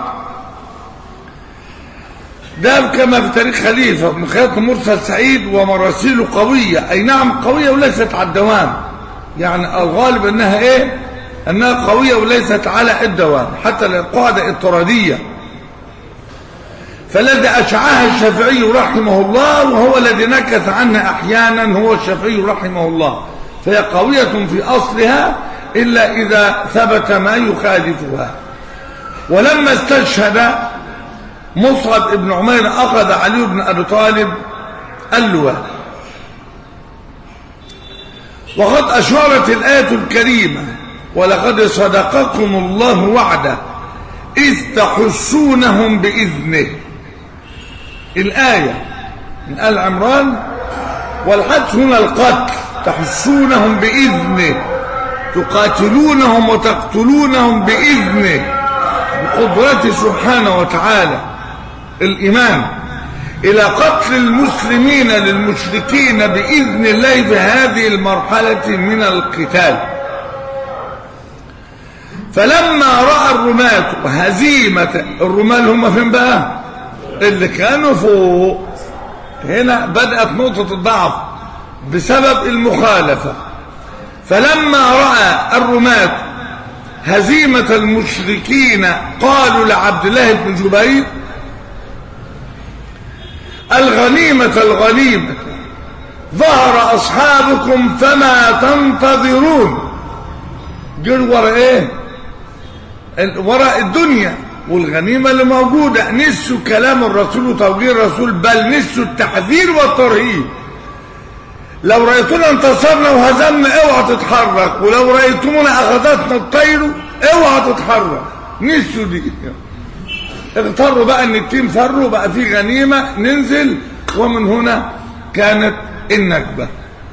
ده كما في تاريخ خليفة من خلال مرسل سعيد ومراسيله قوية أي نعم قوية وليست على الدوام يعني الغالب أنها إيه أنها قوية وليست على الدوام حتى القاعدة اضطرادية فالذي أشعاها الشافعي رحمه الله وهو الذي نكث عنها أحيانا هو الشافعي رحمه الله فهي قوية في أصلها إلا إذا ثبت ما يخالفها ولما استشهد مصعب بن عمير أخذ علي بن أبي طالب اللواء وقد أشارت الآية الكريمة ولقد صدقكم الله وعده إذ تحسونهم بإذنه الآية من آل عمران والحدث هنا القتل تحسونهم بإذنه تقاتلونهم وتقتلونهم بإذنه بقدرته سبحانه وتعالى الإيمان إلى قتل المسلمين للمشركين بإذن الله في هذه المرحلة من القتال فلما رأى الرماة هزيمة الرمال هم فين بقى اللي كانوا فوق هنا بدأت نقطة الضعف بسبب المخالفة فلما رأى الرماة هزيمة المشركين قالوا لعبد الله بن جبير الغنيمة الغنيمة ظهر أصحابكم فما تنتظرون جل وراء ايه وراء الدنيا والغنيمة اللي موجودة نسوا كلام الرسول وتوجيه الرسول بل نسوا التحذير والترهيب لو رأيتونا انتصرنا وهزمنا اوعى تتحرك ولو رأيتمونا اخذتنا الطير اوعى تتحرك نسوا دي اغتروا بقى ان التيم فروا بقى في غنيمة ننزل ومن هنا كانت النكبة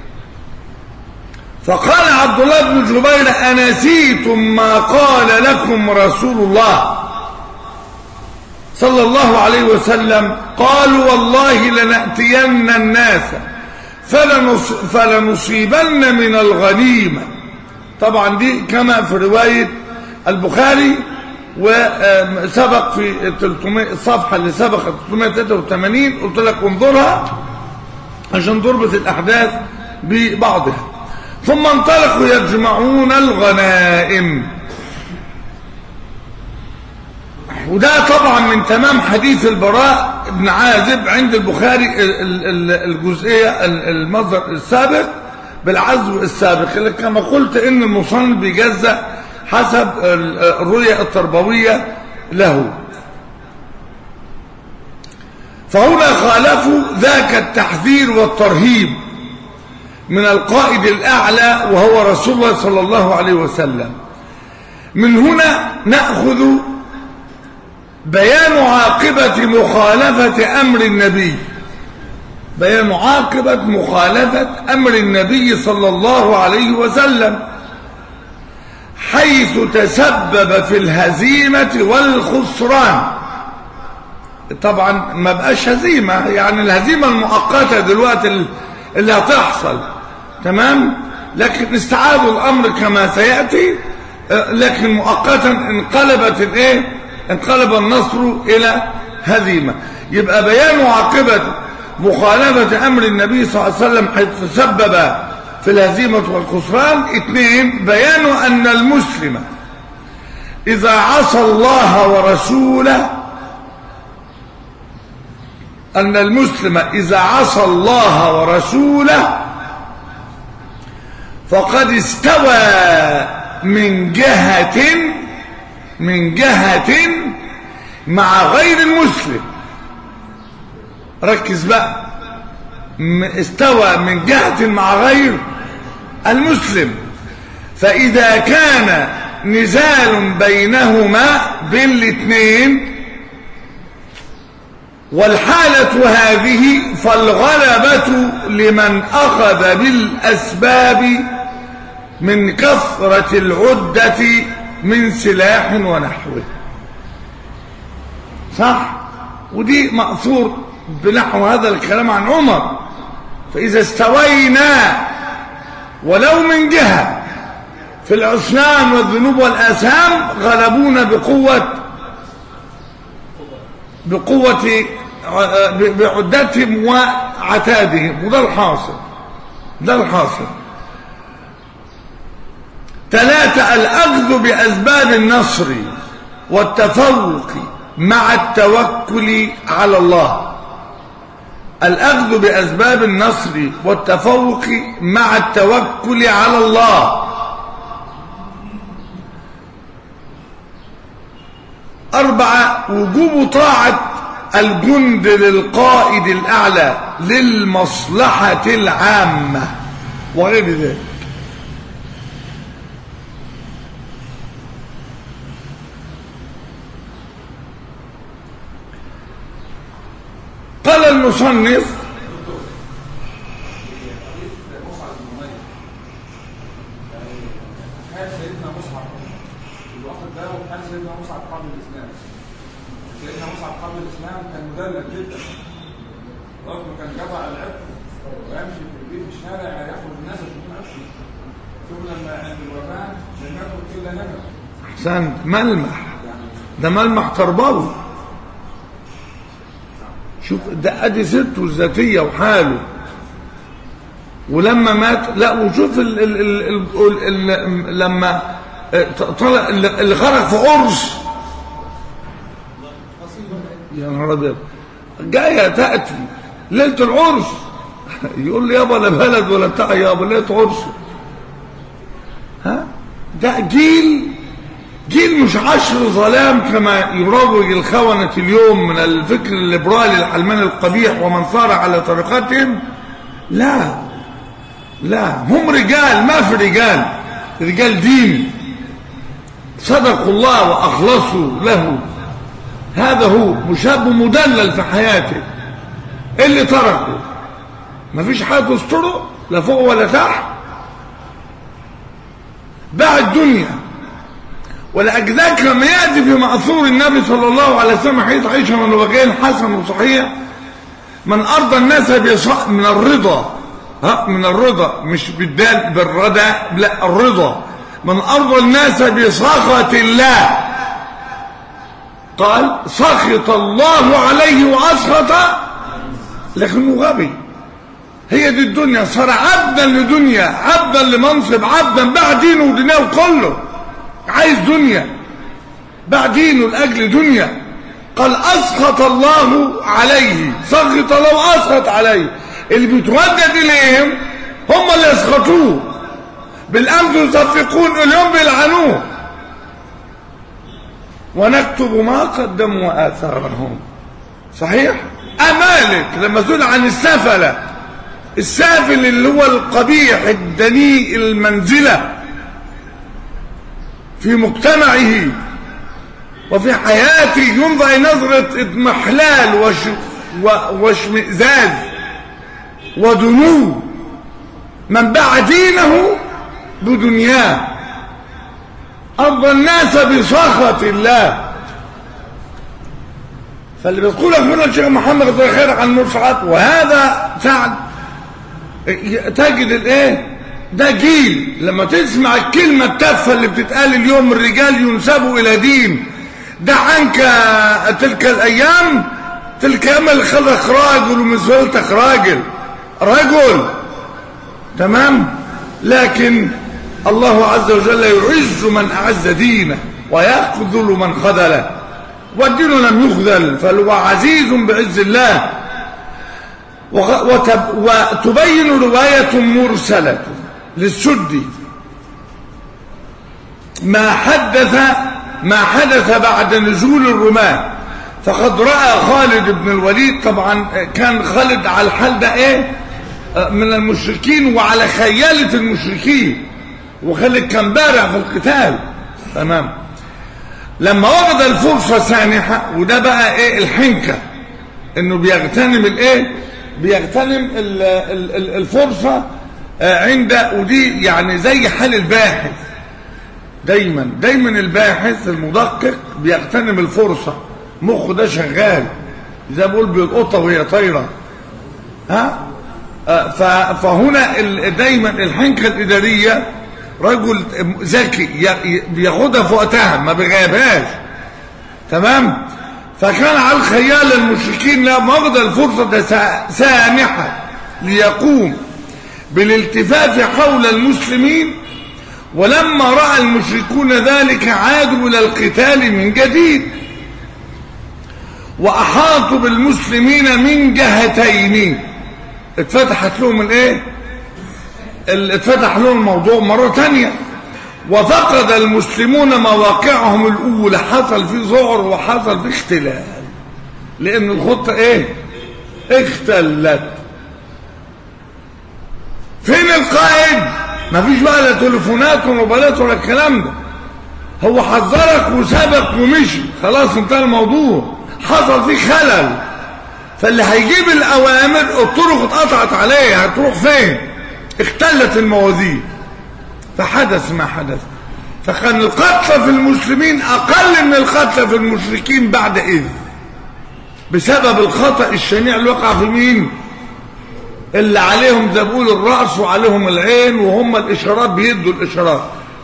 فقال عبد الله بن جبير أنسيتم ما قال لكم رسول الله صلى الله عليه وسلم قالوا والله لنأتين الناس فلنص فلنصيبن من الغنيمة طبعا دي كما في رواية البخاري وسبق في 300 الصفحة اللي سبقت 383 قلت لك انظرها عشان تربط الأحداث ببعضها ثم انطلقوا يجمعون الغنائم وده طبعا من تمام حديث البراء بن عازب عند البخاري الجزئية المصدر السابق بالعزو السابق كما قلت ان المصنف بيجزأ حسب الرؤية التربوية له فهنا خالفوا ذاك التحذير والترهيب من القائد الأعلى وهو رسول الله صلى الله عليه وسلم من هنا نأخذ بيان عاقبة مخالفة أمر النبي بيان عاقبة مخالفة أمر النبي صلى الله عليه وسلم حيث تسبب في الهزيمة والخسران طبعا ما بقاش هزيمة يعني الهزيمة المؤقتة دلوقتي اللي هتحصل تمام لكن استعاد الأمر كما سيأتي لكن مؤقتا انقلبت الايه انقلب النصر إلى هزيمة يبقى بيان عاقبة مخالفة أمر النبي صلى الله عليه وسلم حيث تسبب في الهزيمة والخسران اثنين بيان أن المسلم إذا عصى الله ورسوله أن المسلم إذا عصى الله ورسوله فقد استوى من جهة من جهة مع غير المسلم ركز بقى استوى من جهة مع غير المسلم فإذا كان نزال بينهما بين الاثنين والحالة هذه فالغلبة لمن أخذ بالأسباب من كثرة العدة من سلاح ونحوه صح ودي مأثور بنحو هذا الكلام عن عمر فإذا استوينا ولو من جهة في العصيان والذنوب والآثام غلبونا بقوة بقوة بعدتهم وعتادهم وده الحاصل ده الحاصل ثلاثة الأخذ بأسباب النصر والتفوق مع التوكل على الله الأخذ بأسباب النصر والتفوق مع التوكل على الله أربعة وجوب طاعة الجند للقائد الأعلى للمصلحة العامة وغير ذلك قال المصنف ده وحال سيدنا مصعب قبل الاسلام سيدنا مصعب قبل الاسلام كان مدلل جدا رغم كان جبع العطر ويمشي في البيت في الشارع ياخد الناس يشوفون عطر ثم لما عند الوفاه لم يترك الا نجم احسنت ملمح ده ملمح تربوي شوف ده ادي سيرته الذاتيه وحاله ولما مات لا وشوف ال ال ال ال ال لما اه، طلع اللي اللي خرج في عرس يا نهار ابيض جايه تاتي ليله العرس يقول لي يابا لا بلد ولا بتاع يابا ليله عرس ها ده جيل جيل مش عشر ظلام كما يروج الخونة اليوم من الفكر الليبرالي العلماني القبيح ومن صار على طريقتهم لا لا هم رجال ما في رجال رجال دين صدقوا الله وأخلصوا له هذا هو مشاب مدلل في حياته اللي تركه مفيش حاجة تستره لا فوق ولا تحت باع الدنيا ولأجذاك لما يأتي في مأثور النبي صلى الله عليه وسلم حديث عائشة من وجهين حسن وصحيح من أرضى الناس بيصح من الرضا ها من الرضا مش بالدال بالردى لا الرضا من أرضى الناس بسخط الله قال سخط الله عليه وأسخط لكنه غبي هي دي الدنيا صار عبدا لدنيا عبدا لمنصب عبدا باع دينه ودنياه كله عايز دنيا باع دينه لاجل دنيا قال اسخط الله عليه سخط الله واسخط عليه اللي بيتودد اليهم هم اللي يسخطوه بالامس يصفقون اليوم بيلعنوه ونكتب ما قدموا واثارهم صحيح امالك لما سئل عن السفله السافل اللي هو القبيح الدنيء المنزله في مجتمعه وفي حياته ينظر نظرة اضمحلال وش و- واشمئزاز ودنو من باع دينه بدنياه أرضى الناس بسخط الله فاللي بيقول هنا الشيخ محمد الله خير عن مصعب وهذا سعد تجد الايه ده جيل لما تسمع الكلمة التافهة اللي بتتقال اليوم الرجال ينسبوا إلى دين دع عنك تلك الأيام تلك أيام اللي خلق راجل ومن سهولتك راجل رجل تمام لكن الله عز وجل يعز من أعز دينه ويخذل من خذله والدين لم يخذل فهو عزيز بعز الله وغ- وتب- وتبين رواية مرسلة للسدي ما حدث ما حدث بعد نزول الرماة فقد رأى خالد بن الوليد طبعا كان خالد على الحال ده ايه آه، من المشركين وعلى خيالة المشركين وخالد كان بارع في القتال تمام لما وجد الفرصة سانحة وده بقى ايه الحنكة انه بيغتنم الايه بيغتنم ال- ال- ال- الفرصة آه، عند ودي يعني زي حال الباحث دايما دايما الباحث المدقق بيغتنم الفرصة مخه ده شغال زي ما بقول بالقطة وهي طايرة ها آه، ف- فهنا ال- دايما الحنكة الإدارية رجل ذكي ي- بياخدها في وقتها ما بيغيبهاش تمام فكان على الخيال المشركين لما وجد الفرصة ده سا- سانحة ليقوم بالالتفاف حول المسلمين ولما رأى المشركون ذلك عادوا إلى القتال من جديد وأحاطوا بالمسلمين من جهتين اتفتحت لهم الايه ال- اتفتح لهم الموضوع مرة تانية وفقد المسلمون مواقعهم الأولى حصل في ذعر وحصل في اختلال لأن الخطة ايه اختلت فين القائد مفيش بقى لا تليفونات وموبايلات ولا الكلام ده هو حذرك وسابك ومشي خلاص انتهى الموضوع حصل فيه خلل فاللي هيجيب الاوامر الطرق اتقطعت عليه هتروح فين اختلت الموازين فحدث ما حدث فكان القتلى في المسلمين اقل من القتلى في المشركين بعد اذ بسبب الخطأ الشنيع اللي وقع في مين اللي عليهم زبول الرأس وعليهم العين وهم الإشارات بيدوا الإشارات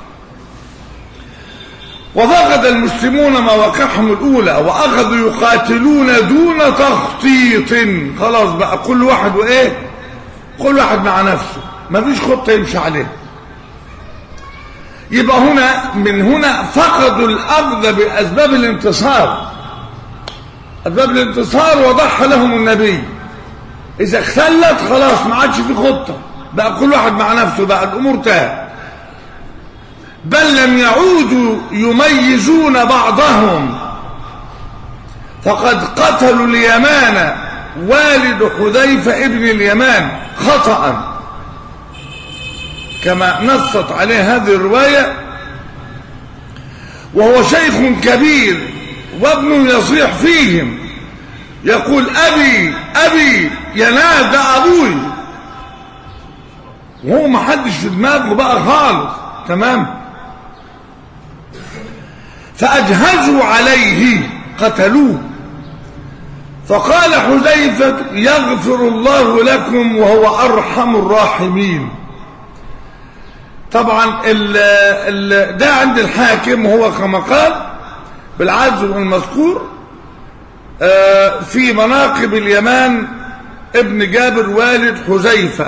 وفقد المسلمون مواقعهم الأولى وأخذوا يقاتلون دون تخطيط خلاص بقى كل واحد وإيه كل واحد مع نفسه مفيش خطة يمشي عليها يبقى هنا من هنا فقدوا الأخذ بأسباب الانتصار أسباب الانتصار وضحى لهم النبي إذا اختلت خلاص ما عادش في خطة بقى كل واحد مع نفسه بقى الأمور تاه بل لم يعودوا يميزون بعضهم فقد قتلوا اليمان والد حذيفة ابن اليمان خطأ كما نصت عليه هذه الرواية وهو شيخ كبير وابنه يصيح فيهم يقول أبي أبي ينال ده أبوي وهو ما حدش في دماغه بقى خالص تمام فأجهزوا عليه قتلوه فقال حذيفة يغفر الله لكم وهو أرحم الراحمين طبعا ال ال ده عند الحاكم وهو كما قال بالعزل المذكور في مناقب اليمان ابن جابر والد حذيفة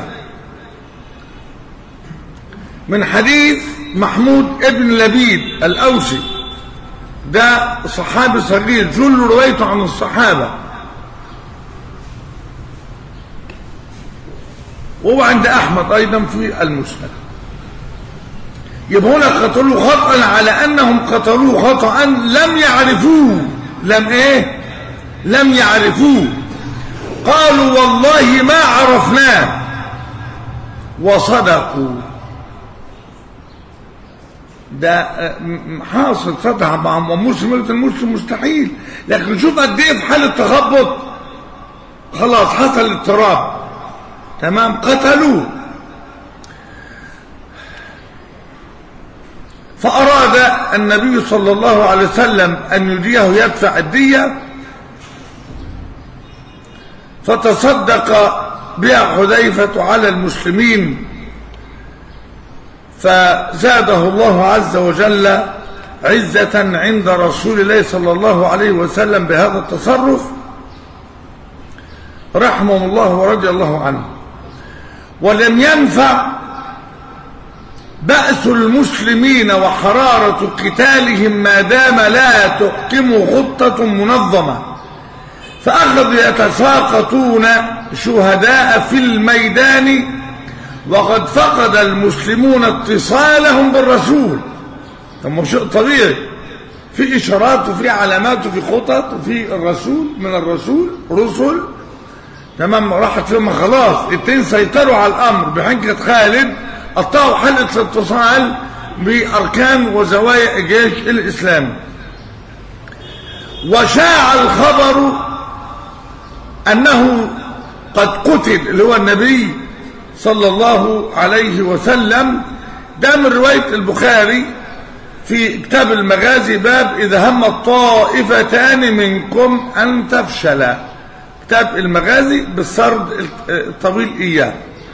من حديث محمود ابن لبيد الأوسي ده صحابي صغير جل روايته عن الصحابة وهو عند أحمد أيضا في المسند يبقى هنا قتلوه خطأ على أنهم قتلوه خطأ لم يعرفوه لم إيه لم يعرفوه قالوا والله ما عرفناه وصدقوا ده حاصل صدق مع مسلم المسلم مستحيل لكن شوف قد ايه في حاله تخبط خلاص حصل اضطراب تمام قتلوه فأراد النبي صلى الله عليه وسلم أن يديه يدفع الدية فتصدق بها حذيفة على المسلمين فزاده الله عز وجل عزة عند رسول الله صلى الله عليه وسلم بهذا التصرف رحمه الله ورضي الله عنه ولم ينفع بأس المسلمين وحرارة قتالهم ما دام لا تحكم خطة منظمة فأخذوا يتساقطون شهداء في الميدان وقد فقد المسلمون اتصالهم بالرسول طب شيء طبيعي في إشارات وفي علامات وفي خطط وفي الرسول من الرسول رسل تمام راحت فيهم خلاص التين سيطروا على الأمر بحجة خالد قطعوا حلقة الاتصال بأركان وزوايا الجيش الإسلامي وشاع الخبر أنه قد قتل اللي هو النبي صلى الله عليه وسلم ده من رواية البخاري في كتاب المغازي باب إذا هم الطائفتان منكم أن تفشلا كتاب المغازي بالسرد الطويل إياه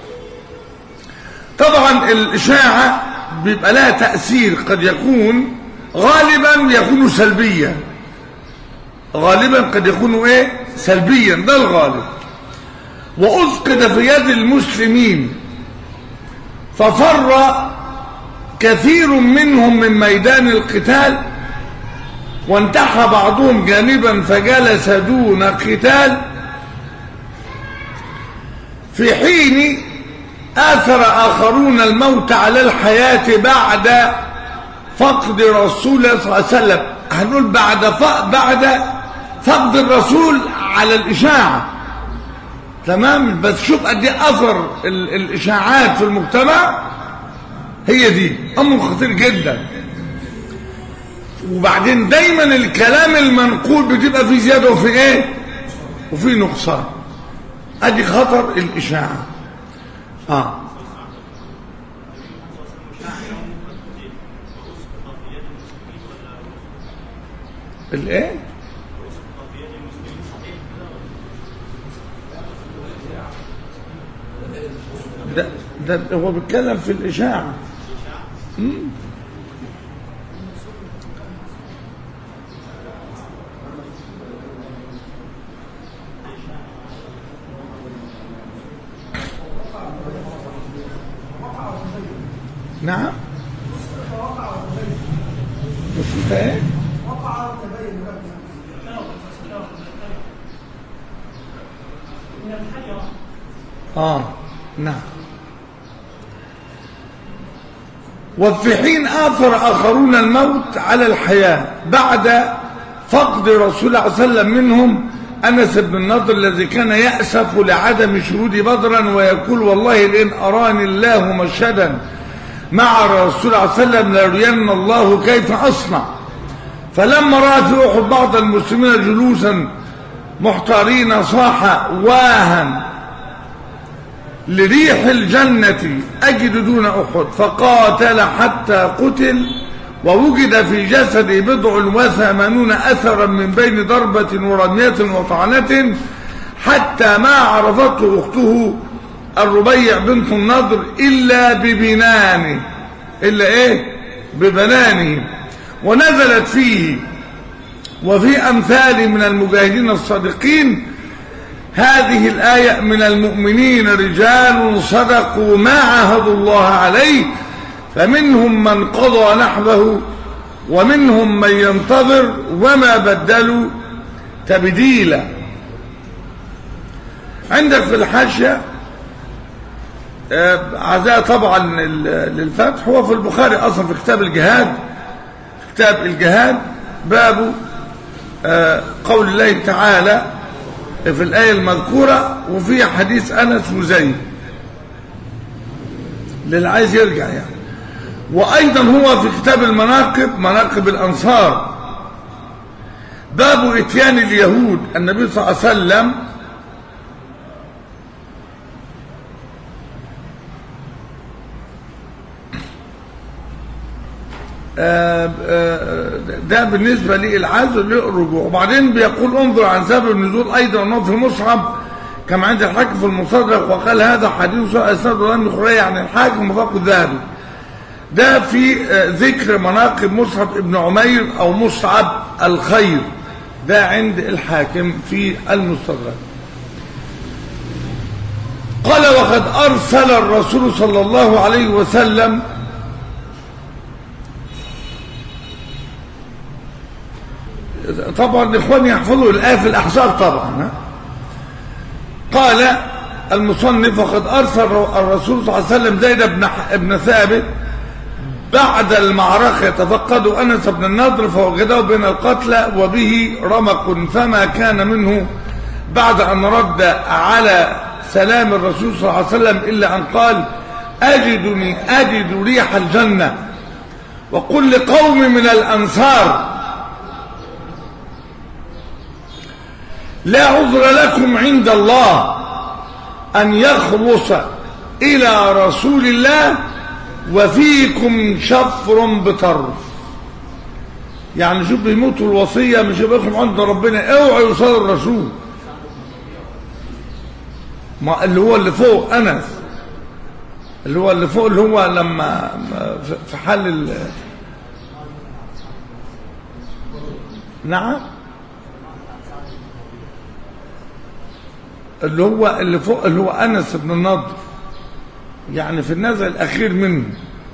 طبعا الإشاعة بيبقى لها تأثير قد يكون غالبا يكون سلبيا غالبا قد يكون ايه سلبيا ده الغالب وأفقد في يد المسلمين ففر كثير منهم من ميدان القتال وانتحى بعضهم جانبا فجلس دون قتال في حين آثر آخرون الموت على الحياة بعد فقد رسول الله صلى الله عليه وسلم هنقول بعد بعد فقد الرسول على الإشاعة تمام بس شوف قد ايه اثر الاشاعات في المجتمع هي دي امر خطير جدا وبعدين دايما الكلام المنقول بتبقى فيه زياده وفي ايه وفي نقصان ادي خطر الاشاعه اه الايه ده ده هو بيتكلم في الاشاعه مم. نعم بس ايه اه نعم وفي حين آثر آخرون الموت على الحياة بعد فقد رسول الله صلى الله عليه وسلم منهم أنس بن النضر الذي كان يأسف لعدم شهود بدرا ويقول والله لئن أراني الله مشهدا مع رسول الله صلى الله عليه وسلم ليرين الله كيف أصنع فلما رأى في أحد بعض المسلمين جلوسا محتارين صاح واها لريح الجنة أجد دون أحد فقاتل حتى قتل ووجد في جسده بضع وثمانون أثرا من بين ضربة ورمية وطعنة حتى ما عرفته أخته الربيع بنت النضر إلا ببنانه إلا إيه ببنانه ونزلت فيه وفي أمثال من المجاهدين الصادقين هذه الآية من المؤمنين رجال صدقوا ما عاهدوا الله عليه فمنهم من قضى نحبه ومنهم من ينتظر وما بدلوا تبديلا عندك في الحاشية عزاء طبعا للفتح هو في البخاري أصلا في كتاب الجهاد كتاب الجهاد باب قول الله تعالى في الآية المذكورة وفي حديث أنس وزيد للي عايز يرجع يعني وأيضا هو في كتاب المناقب مناقب الأنصار باب إتيان اليهود النبي صلى الله عليه وسلم ده بالنسبة للعزل للرجوع وبعدين بيقول انظر عن سبب النزول أيضا أنه في مصعب كما عند الحاكم في المصدق وقال هذا حديث أسناد لم يخرج عن الحاكم وفاق الذهبي ده في ذكر مناقب مصعب ابن عمير أو مصعب الخير ده عند الحاكم في المستدرك قال وقد أرسل الرسول صلى الله عليه وسلم طبعا الاخوان يحفظوا الايه في الاحزاب طبعا قال المصنف وقد ارسل الرسول صلى الله عليه وسلم زيد بن ابن ثابت بعد المعركه يتفقد انس بن النضر فوجده بين القتلى وبه رمق فما كان منه بعد ان رد على سلام الرسول صلى الله عليه وسلم الا ان قال اجدني اجد ريح الجنه وقل لقوم من الانصار لا عذر لكم عند الله أن يخلص إلى رسول الله وفيكم شفر بطرف يعني شوف بيموتوا الوصية مش يبقى عند ربنا اوعوا يوصلوا الرسول ما اللي هو اللي فوق أنس اللي هو اللي فوق اللي هو لما في حال ال نعم اللي هو اللي فوق اللي هو انس بن النضر يعني في النزع الاخير منه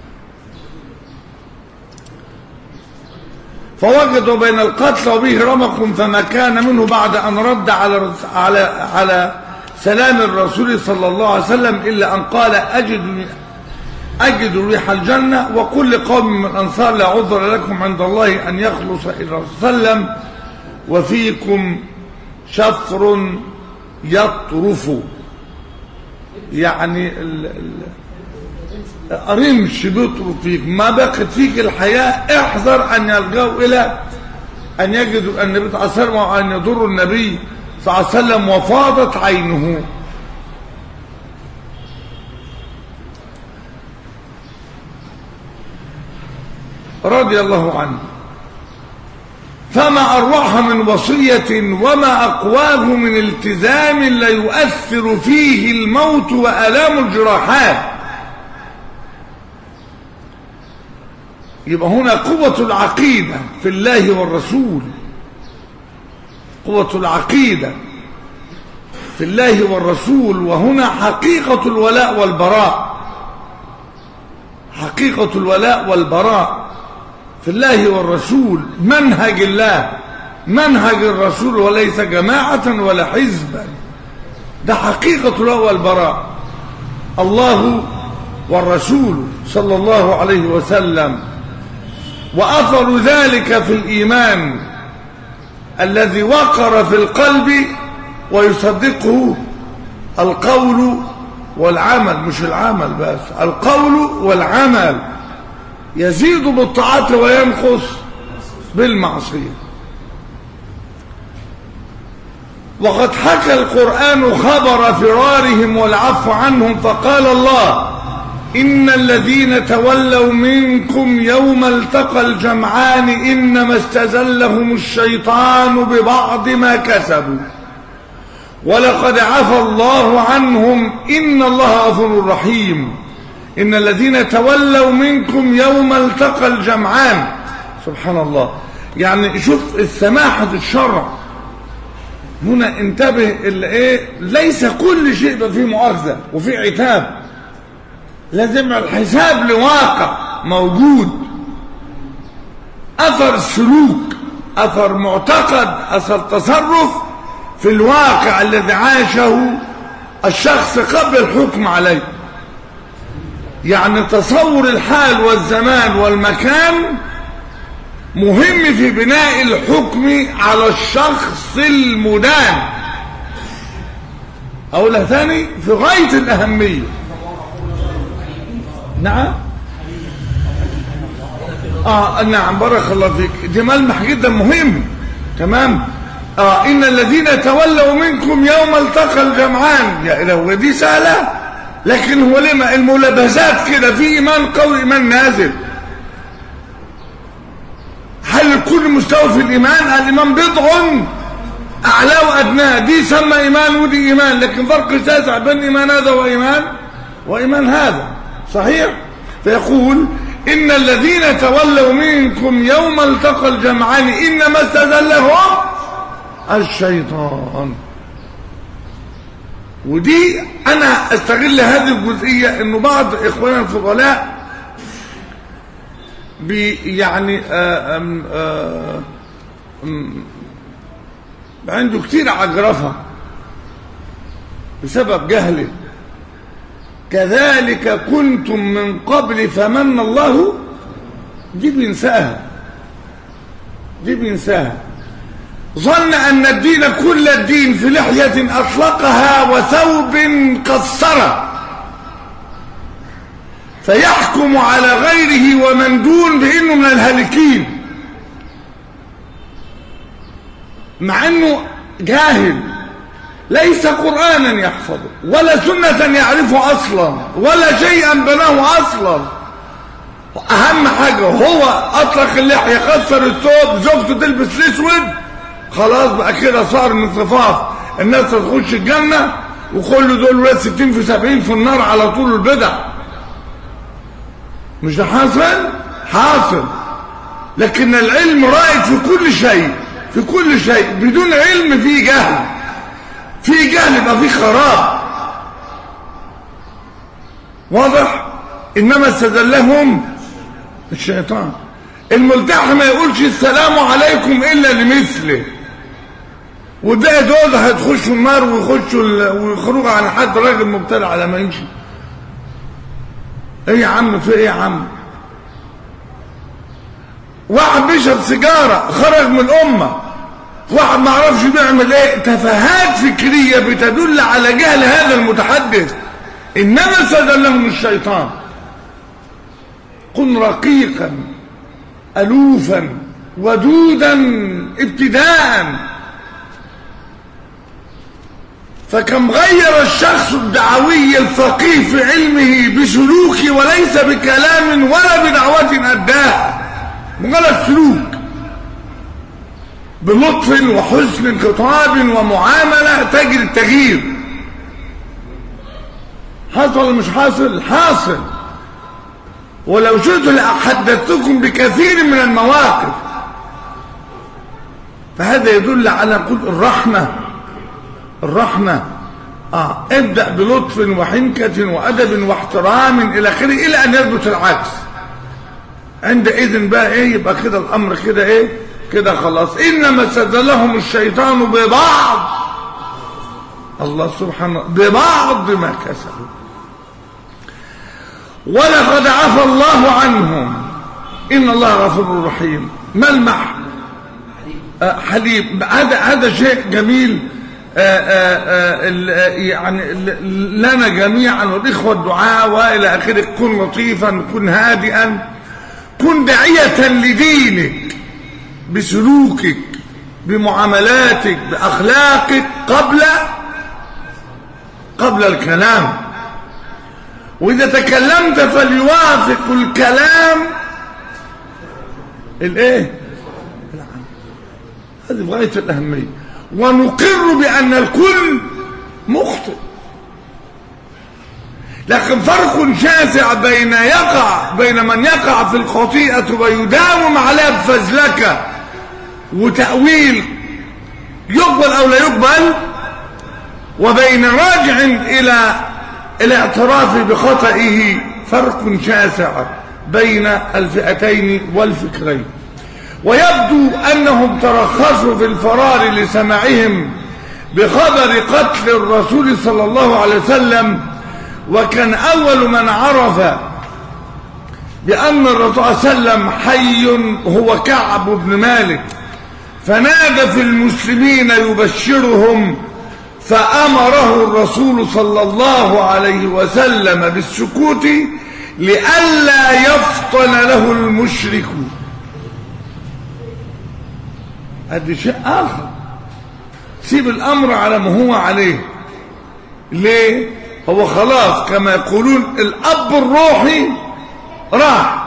فوجدوا بين القتل وبه رمق فما كان منه بعد ان رد على على على سلام الرسول صلى الله عليه وسلم الا ان قال اجد اجد ريح الجنه وكل قوم من الانصار لا عذر لكم عند الله ان يخلص الى الرسول صلى الله عليه وسلم وفيكم شفر يطرف يعني رمش بيطرف فيك ما بقت فيك الحياة احذر ان يلقوا الى ان يجدوا النبي صلى الله عليه وسلم وان يضروا النبي صلى الله عليه وسلم وفاضت عينه رضي الله عنه فما أروعها من وصية وما أقواه من التزام لا يؤثر فيه الموت وآلام الجراحات يبقى هنا قوة العقيدة في الله والرسول قوة العقيدة في الله والرسول وهنا حقيقة الولاء والبراء حقيقة الولاء والبراء في الله والرسول منهج الله منهج الرسول وليس جماعة ولا حزبا ده حقيقة الولاء والبراء الله والرسول صلى الله عليه وسلم وأثر ذلك في الإيمان الذي وقر في القلب ويصدقه القول والعمل مش العمل بس القول والعمل يزيد بالطاعات وينقص بالمعصية وقد حكى القرآن خبر فرارهم والعفو عنهم فقال الله إن الذين تولوا منكم يوم التقى الجمعان إنما استزلهم الشيطان ببعض ما كسبوا ولقد عفى الله عنهم إن الله غفور رحيم إن الذين تولوا منكم يوم التقى الجمعان سبحان الله يعني شوف السماحة الشرع هنا انتبه اللي ايه ليس كل شيء يبقى فيه مؤاخذة وفيه عتاب لازم الحساب لواقع موجود اثر سلوك اثر معتقد اثر تصرف في الواقع الذي عاشه الشخص قبل الحكم عليه يعني تصور الحال والزمان والمكان مهم في بناء الحكم على الشخص المدان اقولها ثاني في غاية الاهمية نعم اه نعم بارك الله فيك دي ملمح جدا مهم تمام اه ان الذين تولوا منكم يوم التقى الجمعان يا الهي دي سهله لكن هو لما الملابسات كده في ايمان قوي ايمان نازل هل كل مستوى في الايمان الايمان بضع اعلاه وادناه دي سمى ايمان ودي ايمان لكن فرق شاسع بين ايمان هذا وايمان وايمان هذا صحيح فيقول ان الذين تولوا منكم يوم التقى الجمعان انما استذلهم الشيطان ودي انا استغل هذه الجزئيه انه بعض اخواننا الفضلاء بي يعني آآ آآ عنده كتير عجرفه بسبب جهله كذلك كنتم من قبل فمن الله دي بينساها دي بينساها ظن أن الدين كل الدين في لحية أطلقها وثوب قصره فيحكم على غيره ومن دون بأنه من الهالكين مع أنه جاهل ليس قرآنا يحفظه ولا سنة يعرفه أصلا ولا شيئا بناه أصلا أهم حاجة هو أطلق اللحية قصر الثوب زوجته تلبس الأسود خلاص بقى كده صار من صفات الناس تخش الجنة وكل دول ولاد 60 في 70 في النار على طول البدع مش ده حاصل حاصل لكن العلم رائد في كل شيء في كل شيء بدون علم في جهل في جهل يبقى في خراب واضح انما استدلهم الشيطان الملتحي ما يقولش السلام عليكم الا لمثله وده دول هتخشوا النار ويخشوا ويخرجوا على حد راجل مبتلع على ما يمشي ايه يا عم في ايه يا عم واحد بيشرب سيجاره خرج من الامه واحد ما عرفش بيعمل ايه تفاهات فكريه بتدل على جهل هذا المتحدث انما استدلهم الشيطان كن رقيقا الوفا ودودا ابتداء فكم غير الشخص الدعوي الفقيه في علمه بسلوكه وليس بكلام ولا بدعوة أداها مجرد سلوك بلطف وحسن خطاب ومعاملة تجد التغيير حصل ولا مش حاصل حاصل ولو شئت لأحدثتكم بكثير من المواقف فهذا يدل على كل الرحمة الرحمة آه ابدأ بلطف وحنكة وأدب واحترام إلى آخره إلى أن يثبت العكس عندئذ بقى إيه يبقى كده الأمر كده إيه كده خلاص إنما سدلهم الشيطان ببعض الله سبحانه ببعض ما كسبوا ولقد عفى الله عنهم إن الله غفور رحيم ملمح آه حليم هذا هذا شيء جميل آآ آآ يعني لنا جميعا والإخوة الدعاء وإلى آخره كن لطيفا كن هادئا كن داعية لدينك بسلوكك بمعاملاتك بأخلاقك قبل قبل الكلام وإذا تكلمت فليوافق الكلام الايه هذه في غاية الأهمية ونقر بأن الكل مخطئ لكن فرق شاسع بين يقع بين من يقع في الخطيئة ويداوم عليها بفزلكة وتأويل يقبل أو لا يقبل وبين راجع إلى الاعتراف بخطئه فرق شاسع بين الفئتين والفكرين ويبدو أنهم ترخصوا في الفرار لسماعهم بخبر قتل الرسول صلى الله عليه وسلم وكان أول من عرف بأن الرسول صلى الله عليه وسلم حي هو كعب بن مالك فنادى في المسلمين يبشرهم فأمره الرسول صلى الله عليه وسلم بالسكوت لئلا يفطن له المشرك هذا شيء آخر سيب الأمر على ما هو عليه ليه هو خلاص كما يقولون الأب الروحي راح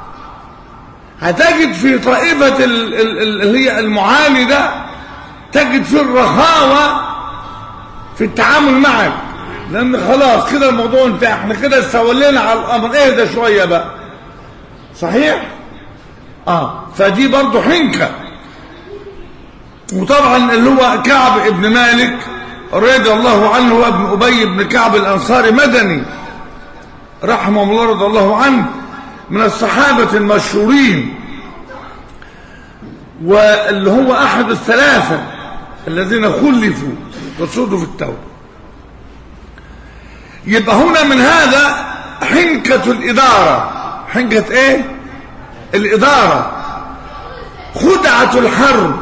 هتجد في طائفة اللي هي المعاندة تجد في الرخاوة في التعامل معك لأن خلاص كده الموضوع انتهى احنا كده استولينا على الأمر اهدى شوية بقى صحيح؟ اه فدي برضه حنكه وطبعا اللي هو كعب ابن مالك رضي الله عنه وابن أبي بن كعب الأنصاري مدني رحمه الله رضي الله عنه من الصحابة المشهورين واللي هو أحد الثلاثة الذين خلفوا تصدوا في التوبة يبقى هنا من هذا حنكة الإدارة حنكة إيه؟ الإدارة خدعة الحرب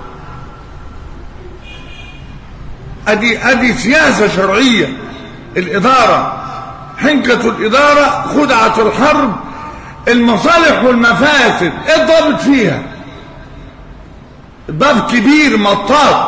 ادي ادي سياسة شرعية الادارة حنكة الادارة خدعة الحرب المصالح والمفاسد ايه الضابط فيها باب كبير مطاط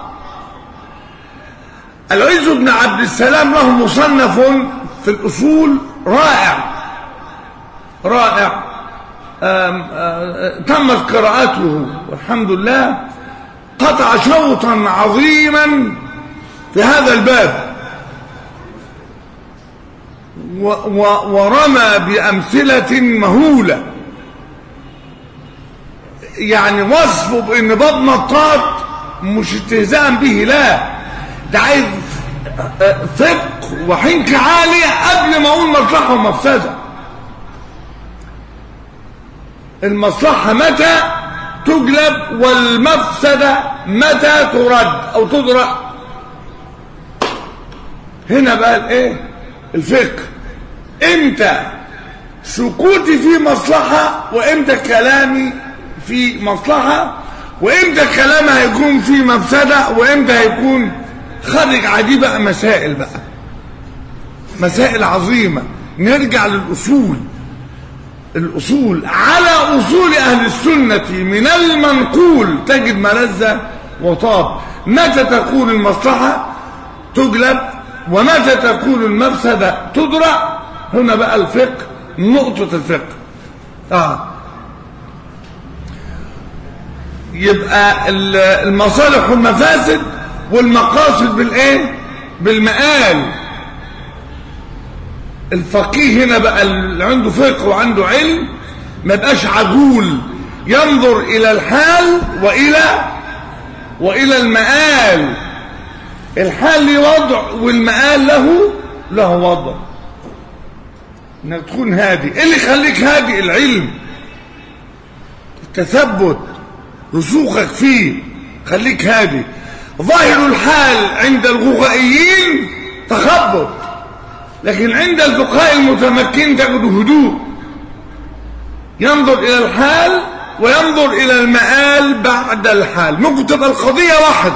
العز بن عبد السلام له مصنف في الاصول رائع رائع آم آم تمت قراءته والحمد لله قطع شوطا عظيما في هذا الباب و و ورمى بأمثلة مهولة يعني وصفه بأن باب مطاط مش استهزاء به لا ده عايز فقه وحنكة عالية قبل ما أقول مصلحة ومفسدة المصلحة متى تجلب والمفسدة متى ترد أو تدرأ هنا بقى الايه الفقه امتى سكوتي في مصلحة وامتى كلامي في مصلحة وامتى كلامي هيكون في مفسدة وامتى هيكون خارج عدي بقى مسائل بقى مسائل عظيمة نرجع للأصول الأصول على أصول أهل السنة من المنقول تجد ملذة وطاب متى تكون المصلحة تجلب ومتى تكون المفسدة تدرى هنا بقى الفقه نقطة الفقه آه. يبقى ال- المصالح والمفاسد والمقاصد بالايه بالمآل الفقيه هنا بقى اللي عنده فقه وعنده علم ما يبقاش عجول ينظر الى الحال والى والى المآل الحال له وضع والمآل له له وضع انك تكون هادي ايه اللي يخليك هادي العلم التثبت رسوخك فيه خليك هادي ظاهر الحال عند الغوغائيين تخبط لكن عند الفقهاء المتمكن تجد هدوء ينظر الى الحال وينظر الى المآل بعد الحال ممكن تبقى القضية واحدة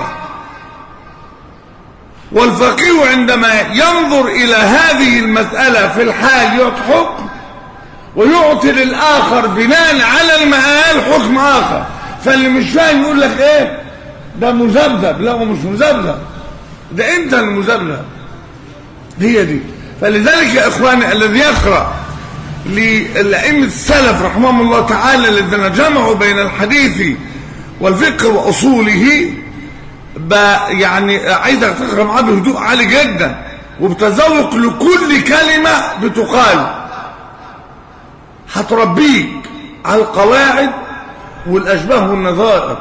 والفقيه عندما ينظر الى هذه المسألة في الحال يعطي حكم ويعطي للآخر بناء على المآل حكم آخر فاللي مش فاهم يقول لك ايه ده مذبذب لا هو مش مذبذب ده انت المذبذب هي دي فلذلك يا اخواني الذي يقرأ للأئمة السلف رحمهم الله تعالى الذين جمعوا بين الحديث والفقه وأصوله يعني عايزك تقرأ معاه بهدوء عالي جدا وبتذوق لكل كلمة بتقال هتربيك على القواعد والأشباه والنظائر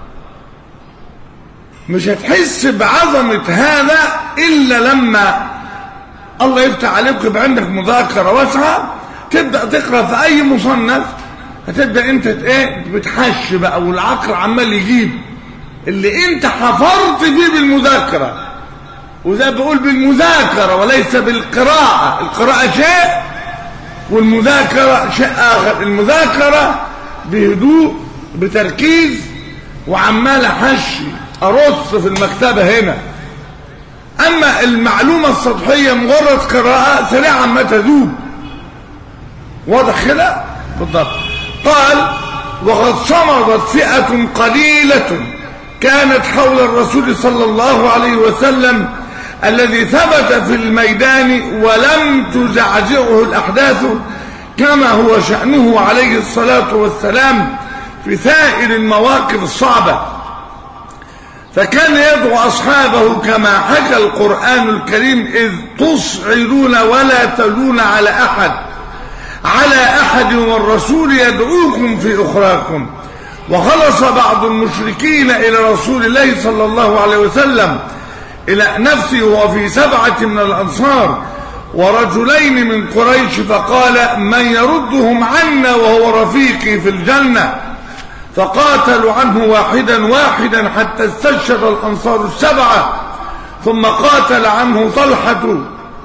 مش هتحس بعظمة هذا إلا لما الله يفتح عليك يبقى عندك مذاكرة واسعة تبدأ تقرأ في أي مصنف هتبدأ أنت ايه بتحش بقى والعقل عمال يجيب اللي أنت حفرت فيه بالمذاكرة وده بقول بالمذاكرة وليس بالقراءة القراءة شيء والمذاكرة شيء آخر المذاكرة بهدوء بتركيز وعمال أحشي أرص في المكتبة هنا أما المعلومة السطحية مجرد قراءة سريعا ما تذوب واضح كده بالضبط قال وقد صمدت فئة قليلة كانت حول الرسول صلى الله عليه وسلم الذي ثبت في الميدان ولم تزعزعه الأحداث كما هو شأنه عليه الصلاة والسلام في سائر المواقف الصعبة فكان يدعو أصحابه كما حكى القرآن الكريم إذ تصعدون ولا تلون على أحد على أحد والرسول يدعوكم في أخراكم وخلص بعض المشركين إلى رسول الله صلى الله عليه وسلم إلى نفسه وفي سبعة من الأنصار ورجلين من قريش فقال من يردهم عنا وهو رفيقي في الجنة فقاتلوا عنه واحدا واحدا حتى استشهد الأنصار السبعة ثم قاتل عنه طلحة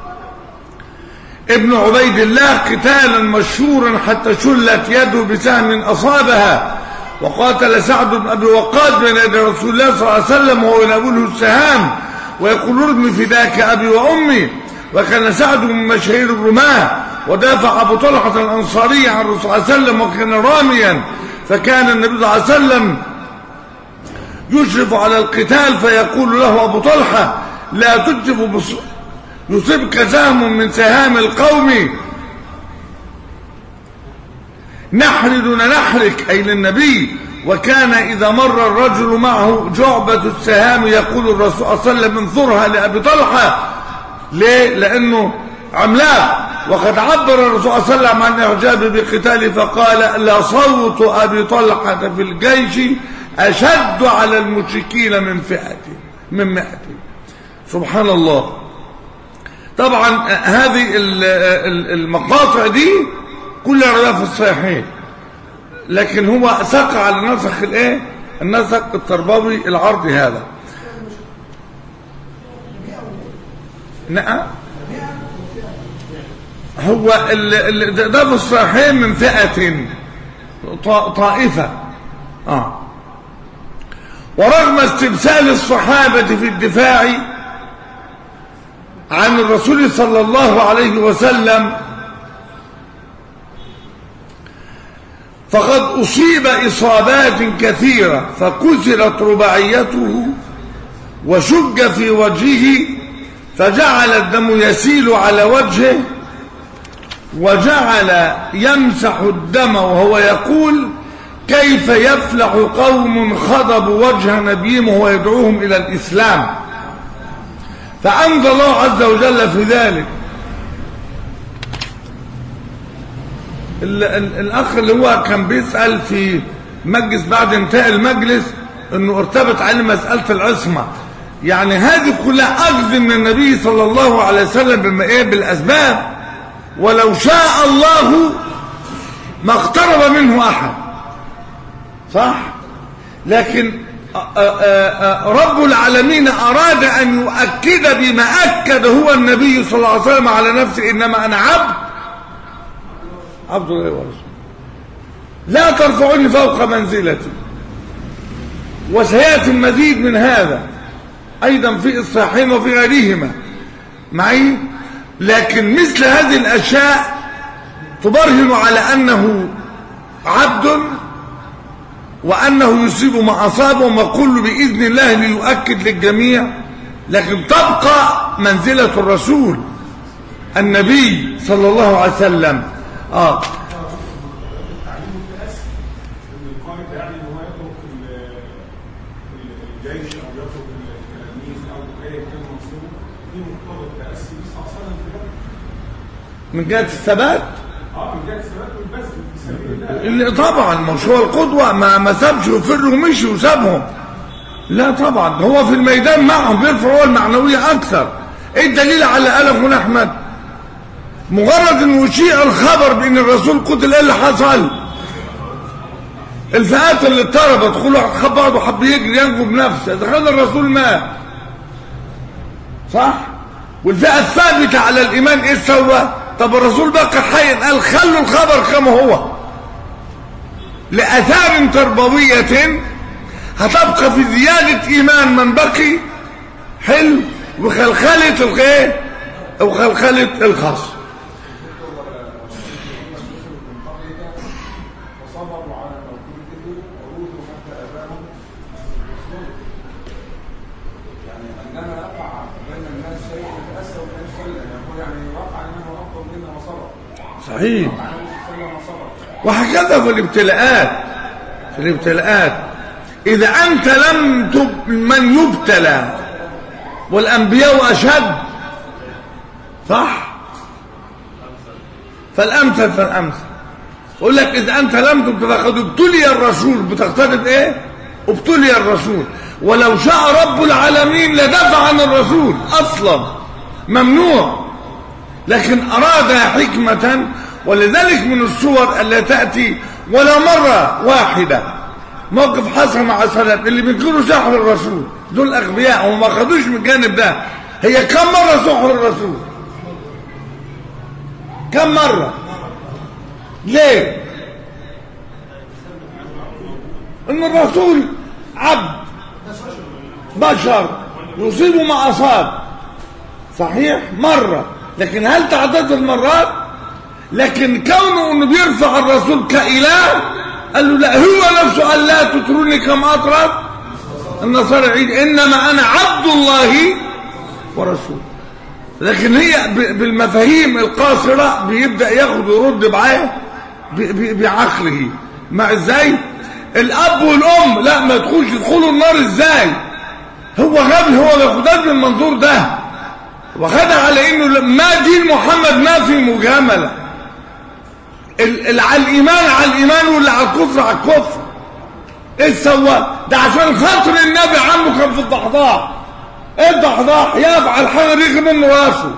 ابن عبيد الله قتالا مشهورا حتى شلت يده بسهم أصابها وقاتل سعد بن أبي وقاص بين يدي رسول الله صلى الله عليه وسلم وهو ينابله السهام ويقول ارمي فداك أبي وأمي وكان سعد من مشاهير الرماة ودافع أبو طلحة الأنصاري عن الرسول صلى الله عليه وسلم وكان راميا فكان النبي صلى الله عليه وسلم يشرف على القتال فيقول له أبو طلحة لا تجب بص... يصيبك سهم من سهام القوم نحر دون نحرك أي للنبي وكان إذا مر الرجل معه جعبة السهام يقول الرسول صلى الله عليه وسلم انظرها لأبي طلحة ليه؟ لأنه عملاق وقد عبر الرسول صلى الله عليه وسلم عن إعجابه بقتاله فقال لصوت أبي طلحة في الجيش أشد على المشركين من فئة من مئة سبحان الله طبعا هذه المقاطع دي كلها رواية في الصحيحين لكن هو سقى على نسخ الايه النسق التربوي العرضي هذا نعم هو ال ال ده في الصحيحين من فئة طائفة آه. ورغم استبسال الصحابة في الدفاع عن الرسول صلى الله عليه وسلم فقد أصيب إصابات كثيرة فكسرت رباعيته وشج في وجهه فجعل الدم يسيل على وجهه وجعل يمسح الدم وهو يقول كيف يفلح قوم خضبوا وجه نبيهم وهو يدعوهم إلى الإسلام فأنزل الله عز وجل في ذلك ال ال الأخ اللي هو كان بيسأل في مجلس بعد انتهاء المجلس انه ارتبط عليه مسألة العصمة يعني هذه كلها أخذ من النبي صلى الله عليه وسلم بما إيه بالأسباب ولو شاء الله ما اقترب منه أحد صح لكن رب العالمين أراد أن يؤكد بما أكد هو النبي صلى الله عليه وسلم على نفسه إنما أنا عبد عبد الله ورسوله لا ترفعني فوق منزلتي وسيأتي المزيد من هذا أيضا في الصحيحين وفي غيرهما معي لكن مثل هذه الأشياء تبرهن على أنه عبد وأنه يصيب ما أصابه وما كل بإذن الله ليؤكد للجميع لكن تبقى منزلة الرسول النبي صلى الله عليه وسلم آه الجيش او يترك التلاميذ او ايا كان منصبه دي مقتضى التاسي بس اصلا في ده من جهة الثبات اه من جهه الثبات والبذل في سبيل الله اللي طبعا مش هو القدوة ما ما سابش وفر ومشي وسابهم لا طبعا هو في الميدان معهم بيرفع هو المعنوية أكثر ايه الدليل على قال اخونا أحمد مجرد انه يشيع الخبر بان الرسول قتل ايه اللي حصل الفئات اللي اضطربت كل واحد خد بعضه وحب يجري ينجو بنفسه اذا كان الرسول مات صح والفئه الثابته على الايمان ايه سوى طب الرسول بقى حيا قال خلوا الخبر كما هو لاثار تربويه هتبقى في زياده ايمان من بقي حلو وخلخله الايه وخلخله الخاص وصبروا على توحيده وروثوا حتى اباهم يعني عندما يقع بين الناس شيء يتاسى والنبي صلى الله عليه وسلم يقول يعني وقع انه افضل منا وصبر صحيح وقع النبي صلى الله عليه وسلم وصبر وهكذا في الابتلاءات في الابتلاءات إذا أنت لم تب من يبتلى والأنبياء أشد صح فالأمثل فالأمثل يقول لك إذا أنت لم تبتلى فقد ابتلي الرسول بتقتضي إيه ابتلي الرسول ولو شاء رب العالمين لدفع عن الرسول أصلا ممنوع لكن أراد حكمة ولذلك من الصور التي تأتي ولا مرة واحدة موقف حصل مع سلف اللي بينكروا سحر الرسول دول أغبياء وما خدوش من الجانب ده هي كم مرة سحر الرسول كم مرة ليه ان الرسول عبد بشر يصيب ما أصاب صحيح مرة لكن هل تعدد المرات لكن كونه انه بيرفع الرسول كإله قال له لا هو نفسه قال لا تتروني كما أطرد النصارى عيد إنما أنا عبد الله ورسوله لكن هي ب- بالمفاهيم القاصرة بيبدأ ياخد ويرد معاه ب- ب- بعقله مع ازاي الأب والأم لا ما يدخلش يدخلوا النار ازاي هو غبي هو ما ياخدهاش من المنظور ده وخدها على انه ما دين محمد ما في مجامله ال- اللي على الايمان على الايمان واللي على الكفر على الكفر ايه سوى ده عشان خاطر النبي عمه كان في الضحضاح ايه الضحضاح يفعل حاجه ريق منه راسه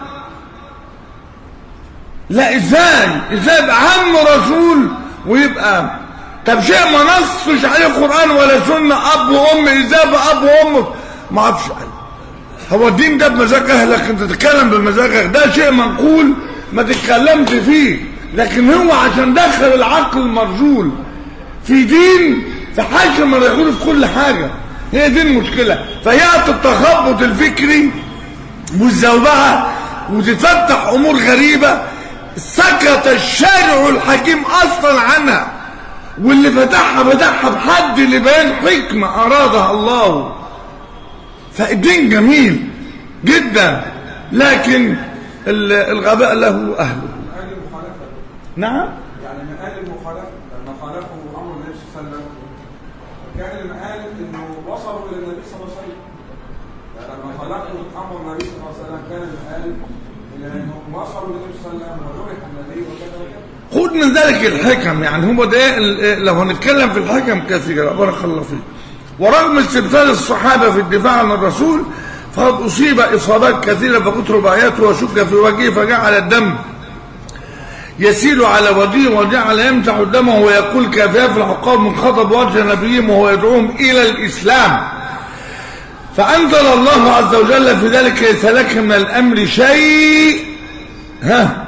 لا ازاي ازاي يبقى عم رسول ويبقى طب شيء ما نصش عليه قران ولا سنه اب وام ازاي بقى اب وام ما اعرفش هو الدين ده بمزاج اهلك انت تتكلم بمزاجك ده شيء منقول ما تتكلمش فيه لكن هو عشان دخل العقل المرجول في دين في حاجه ما يقول في كل حاجه هي دي المشكله فياتي التخبط الفكري والزوبعه وتتفتح امور غريبه سكت الشارع الحكيم اصلا عنها واللي فتحها فتحها بحد لبيان حكمه ارادها الله فالدين جميل جدا لكن ال- الغباء له اهله هذه المخالفه نعم يعني من قال المخالفه لما خالفوا امر النبي صلى الله عليه وسلم كان المقال انه وصلوا الى النبي صلى الله عليه وسلم يعني لما خالفوا امر النبي صلى الله عليه وسلم كان المقال الى انهم وصلوا للنبي صلى الله عليه وسلم وذبح النبي وكذا وكذا خد من ذلك الحكم يعني هو ده ال- لو هنتكلم في الحكم كثيرا بارك الله فيك ورغم استبدال الصحابة في الدفاع عن الرسول فقد أصيب إصابات كثيرة فكثر باياته وشك في وجهه فجعل الدم يسيل على وجهه وجعل يمسح دمه ويقول كفاف العقاب من خطب وجه نبيهم وهو يدعوهم إلى الإسلام فأنزل الله عز وجل في ذلك ليس لك من الأمر شيء ها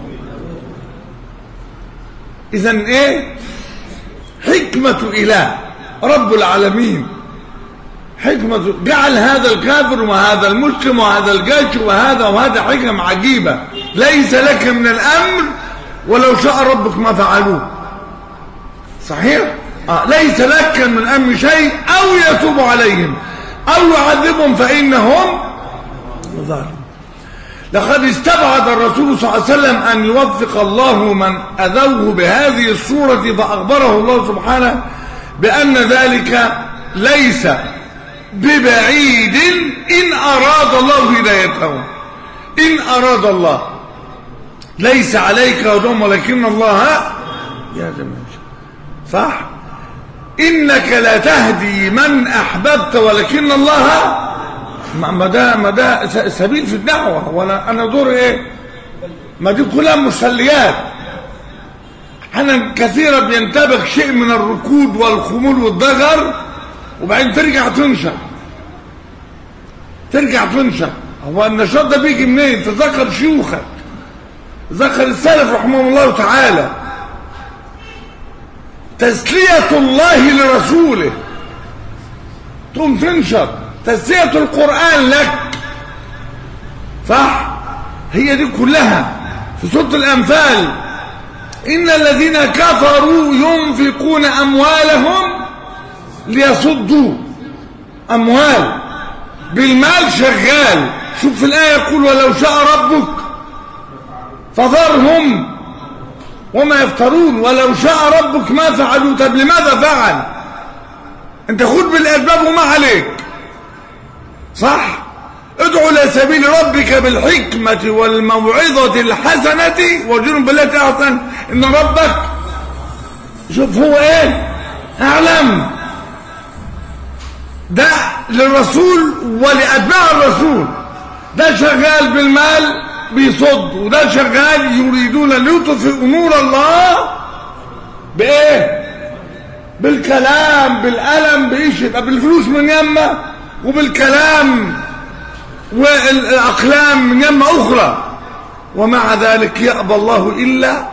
إذا إيه حكمة إله رب العالمين حكمة جعل هذا الكافر وهذا المسلم وهذا الجيش وهذا وهذا حكم عجيبة ليس لك من الأمر ولو شاء ربك ما فعلوه صحيح آه ليس لك من الأمر شيء أو يتوب عليهم أو يعذبهم فإنهم ظالمون لقد استبعد الرسول صلى الله عليه وسلم أن يوفق الله من أذوه بهذه الصورة فأخبره الله سبحانه بأن ذلك ليس ببعيد إن أراد الله هدايته إن أراد الله ليس عليك هدوم ولكن الله يا جماعة صح إنك لا تهدي من أحببت ولكن الله ما ما ده ما ده س- سبيل في الدعوة وانا انا دور ايه ما دي كلها مسليات احيانا كثيرا بينتبه شيء من الركود والخمول والضجر وبعدين ترجع تنشأ ترجع تنشأ هو النشاط ده بيجي منين تذكر شيوخك ذكر السلف رحمه الله تعالى تسلية الله لرسوله تقوم تنشط تسلية القرآن لك صح هي دي كلها في سورة الأنفال إن الذين كفروا ينفقون أموالهم ليصدوا أموال بالمال شغال شوف في الآية يقول ولو شاء ربك فذرهم وما يفترون ولو شاء ربك ما فعلوا طب لماذا فعل انت خد بالاسباب وما عليك صح ادعو الى سبيل ربك بالحكمة والموعظة الحسنة وجنب بالتي احسن ان ربك شوف هو ايه اعلم ده للرسول ولاتباع الرسول ده شغال بالمال بيصد وده شغال يريدون ليطفئوا نور الله بايه بالكلام بالقلم بايش يبقى بالفلوس من يمه وبالكلام والاقلام من يمه اخرى ومع ذلك يأبى الله الا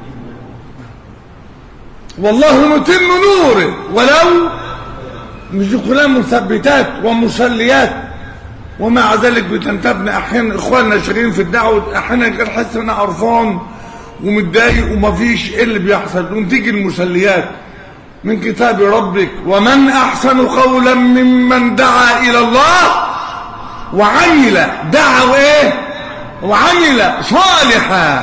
والله متم نوره ولو مش دي كلها مثبتات ومسليات ومع ذلك بتنتبنا احيانا اخواننا شغالين في الدعوه احيانا كان حاسس ان انا قرفان ومتضايق ومفيش ايه اللي بيحصل وتيجي المسليات من كتاب ربك ومن احسن قولا ممن دعا الى الله وعمل دعا وايه وعمل صالحا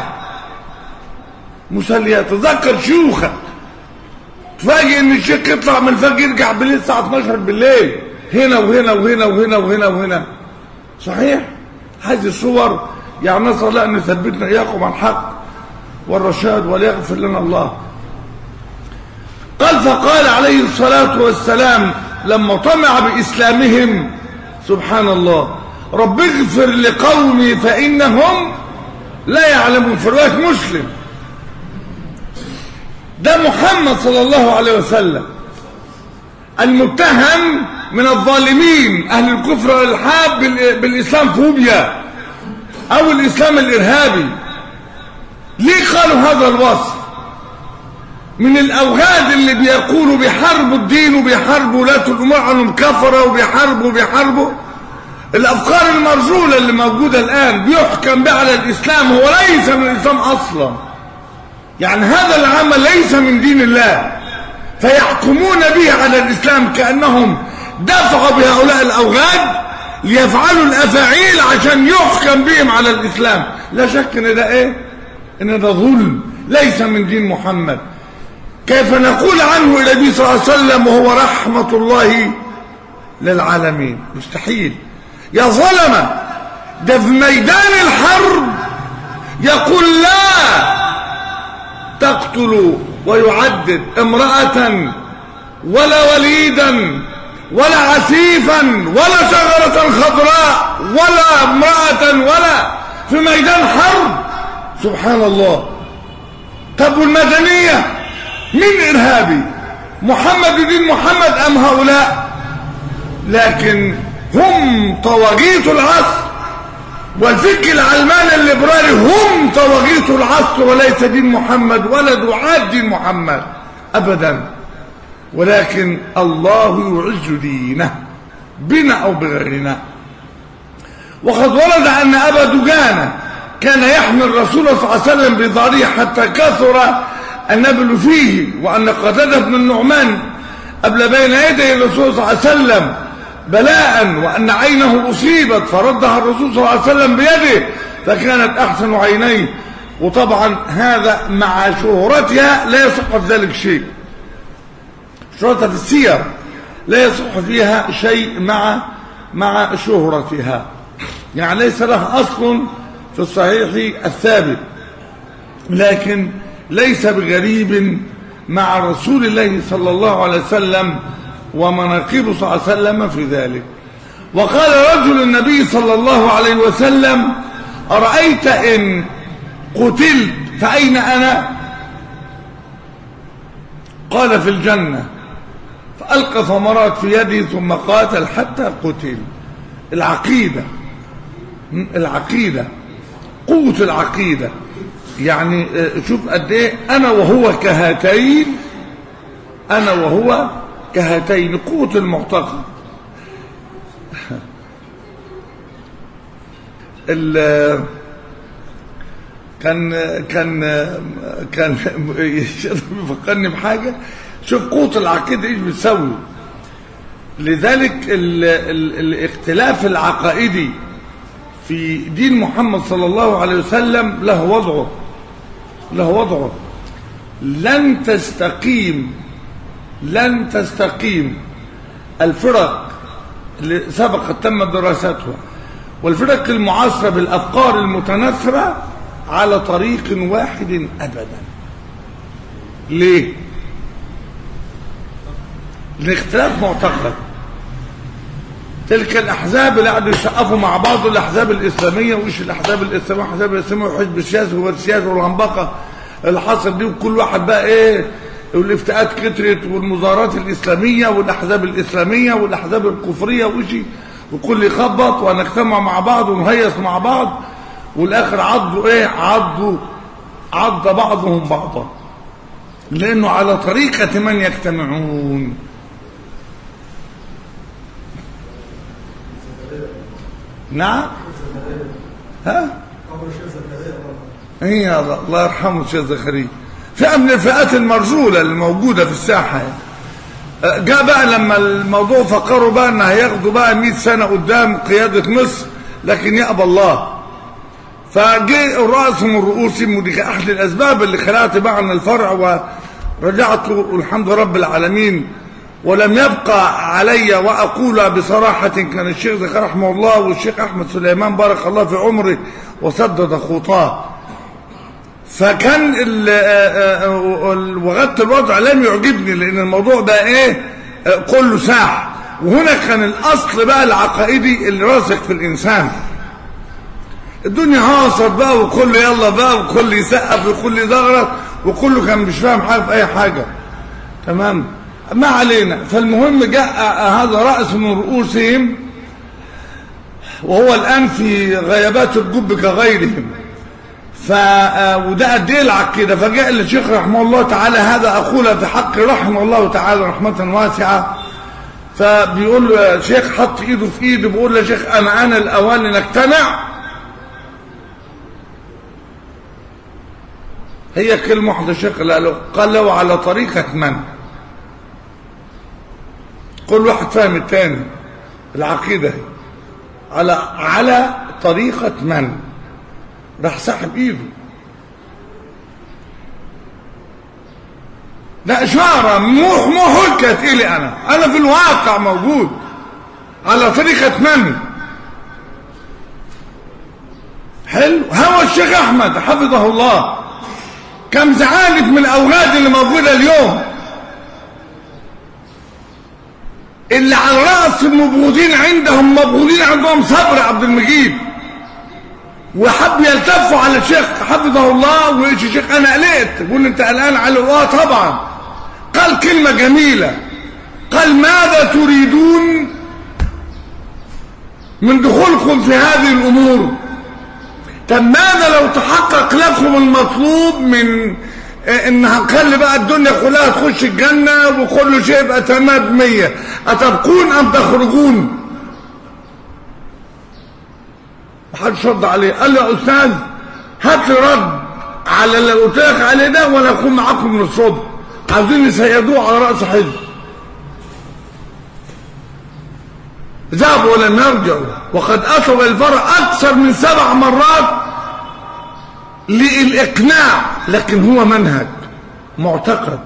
مسليات تذكر شيوخك تفاجئ ان الشيخ يطلع من الفجر يرجع بالليل الساعه 12 بالليل هنا وهنا وهنا وهنا وهنا وهنا صحيح هذه الصور يعني نسال الله ان يثبتنا اياكم على الحق والرشاد وليغفر لنا الله قال فقال عليه الصلاه والسلام لما طمع باسلامهم سبحان الله رب اغفر لقومي فانهم لا يعلمون في روايه مسلم ده محمد صلى الله عليه وسلم المتهم من الظالمين اهل الكفر والالحاد بال- بالاسلام فوبيا او الاسلام الارهابي ليه قالوا هذا الوصف من الاوغاد اللي بيقولوا بيحاربوا الدين وبيحاربوا ولاة الامور عنهم كفره وبيحاربوا وبيحاربوا الافكار المرجوله اللي موجوده الان بيحكم بها على الاسلام هو ليس من الاسلام اصلا يعني هذا العمل ليس من دين الله فيحكمون به على الإسلام كأنهم دفعوا بهؤلاء الأوغاد ليفعلوا الأفاعيل عشان يحكم بهم على الإسلام لا شك إن ده إيه إن ده ظلم ليس من دين محمد كيف نقول عنه النبي صلى الله عليه وسلم وهو رحمة الله للعالمين مستحيل يا ظلمة ده في ميدان الحرب يقول لا تقتل ويعدد امرأة ولا وليدا ولا عسيفا ولا شجرة خضراء ولا امرأة ولا في ميدان حرب سبحان الله طب والمدنية مين إرهابي محمد دين محمد أم هؤلاء لكن هم طواغيت العصر والفكر العلماني الليبرالي هم طواغيت العصر وليس دين محمد ولا دعاة دين محمد أبدا ولكن الله يعز دينه بنا أو بغيرنا وقد ورد أن أبا دجانة كان يحمي الرسول صلى الله عليه وسلم بضاريه حتى كثر النبل فيه وأن قتادة بن النعمان قبل بين يدي الرسول صلى الله عليه وسلم بلاء وأن عينه أصيبت فردها الرسول صلى الله عليه وسلم بيده فكانت أحسن عينيه وطبعا هذا مع شهرتها لا يصح في ذلك شيء شهرتها في السير لا يصح فيها شيء مع مع شهرتها يعني ليس لها أصل في الصحيح الثابت لكن ليس بغريب مع رسول الله صلى الله عليه وسلم ومناقبه صلى الله عليه وسلم في ذلك وقال رجل النبي صلى الله عليه وسلم أرأيت إن قتلت فأين أنا قال في الجنة فألقى ثمرات في يدي ثم قاتل حتى قتل العقيدة العقيدة قوة العقيدة يعني شوف قد ايه انا وهو كهاتين انا وهو كهاتين قوة المعتقد كان كان كان بيفكرني بحاجه شوف قوة العقيدة ايش بتسوي لذلك ال ال الاختلاف العقائدي في دين محمد صلى الله عليه وسلم له وضعه له وضعه لن تستقيم لن تستقيم الفرق اللي سبقت تم دراستها والفرق المعاصرة بالأفكار المتناثرة على طريق واحد أبدا ليه الاختلاف معتقد تلك الاحزاب اللي قعدوا يسقفوا مع بعض الاحزاب الاسلاميه وش الاحزاب الاسلاميه الاحزاب الاسلاميه وحزب السياسي والسياسه والهنبقه اللي حصل دي وكل واحد بقى ايه والافتاءات كترت والمظاهرات الاسلاميه والاحزاب الاسلاميه والاحزاب الكفريه وشي وكل يخبط ونجتمع مع بعض ونهيص مع بعض والاخر عضوا ايه عضوا عض بعضهم بعضا لانه على طريقه من يجتمعون نعم ها ايه الله الله يرحمه الشيخ زكريا فئه من الفئات المرجوله اللي موجوده في الساحه يعني. جاء بقى لما الموضوع فكروا بقى ان هياخدوا بقى 100 سنه قدام قياده مصر لكن يأبى الله فجاء الرأس من رؤوسهم ودي احد الاسباب اللي خلعت بقى عن الفرع ورجعت والحمد رب العالمين ولم يبقى علي وأقول بصراحة كان الشيخ زكريا رحمه الله والشيخ أحمد سليمان بارك الله في عمره وسدد خطاه فكان وغدت الوضع لم يعجبني لأن الموضوع بقى إيه كله ساح وهنا كان الأصل بقى العقائدي اللي راسخ في الإنسان الدنيا هاصت بقى وكل يلا بقى وكل يسقف وكل يزغرط وكله كان مش فاهم حاجة في أي حاجة تمام ما علينا فالمهم جاء هذا رأس من رؤوسهم وهو الآن في غيابات الجب كغيرهم ف وده قد ايه العقيده فجاء الشيخ رحمه الله تعالى هذا اقول في حق رحمه الله تعالى رحمه واسعه فبيقول له يا شيخ حط ايده في ايده بيقول له يا شيخ انا انا الاوان نجتمع هي كلمه واحده شيخ قال له على طريقه من كل واحد فاهم التاني العقيدة على على طريقة من راح سحب ايده ده إشارة مو مو حكت إلي أنا أنا في الواقع موجود على طريقة من حلو هو الشيخ أحمد حفظه الله كم زعانف من الأوغاد اللي موجودة اليوم اللي على رأس المبغوضين عندهم مبغوضين عندهم صبر عبد المجيد وحب يلتفوا على الشيخ حفظه الله ويقول الشيخ انا قلقت بقول انت قلقان على اه طبعا قال كلمة جميلة قال ماذا تريدون من دخولكم في هذه الامور طب ماذا لو تحقق لكم المطلوب من ان هنخلي بقى الدنيا كلها تخش الجنة وكل شيء يبقى تمام بمية اتبقون ام تخرجون محدش رد عليه قال له يا استاذ هات لي رد على اللي قلت لك عليه ده وانا اكون معاكم من الصبح عايزين يسيدوه على راس حزب ذهبوا ولم يرجعوا وقد اتوا الفرع اكثر من سبع مرات للاقناع لكن هو منهج معتقد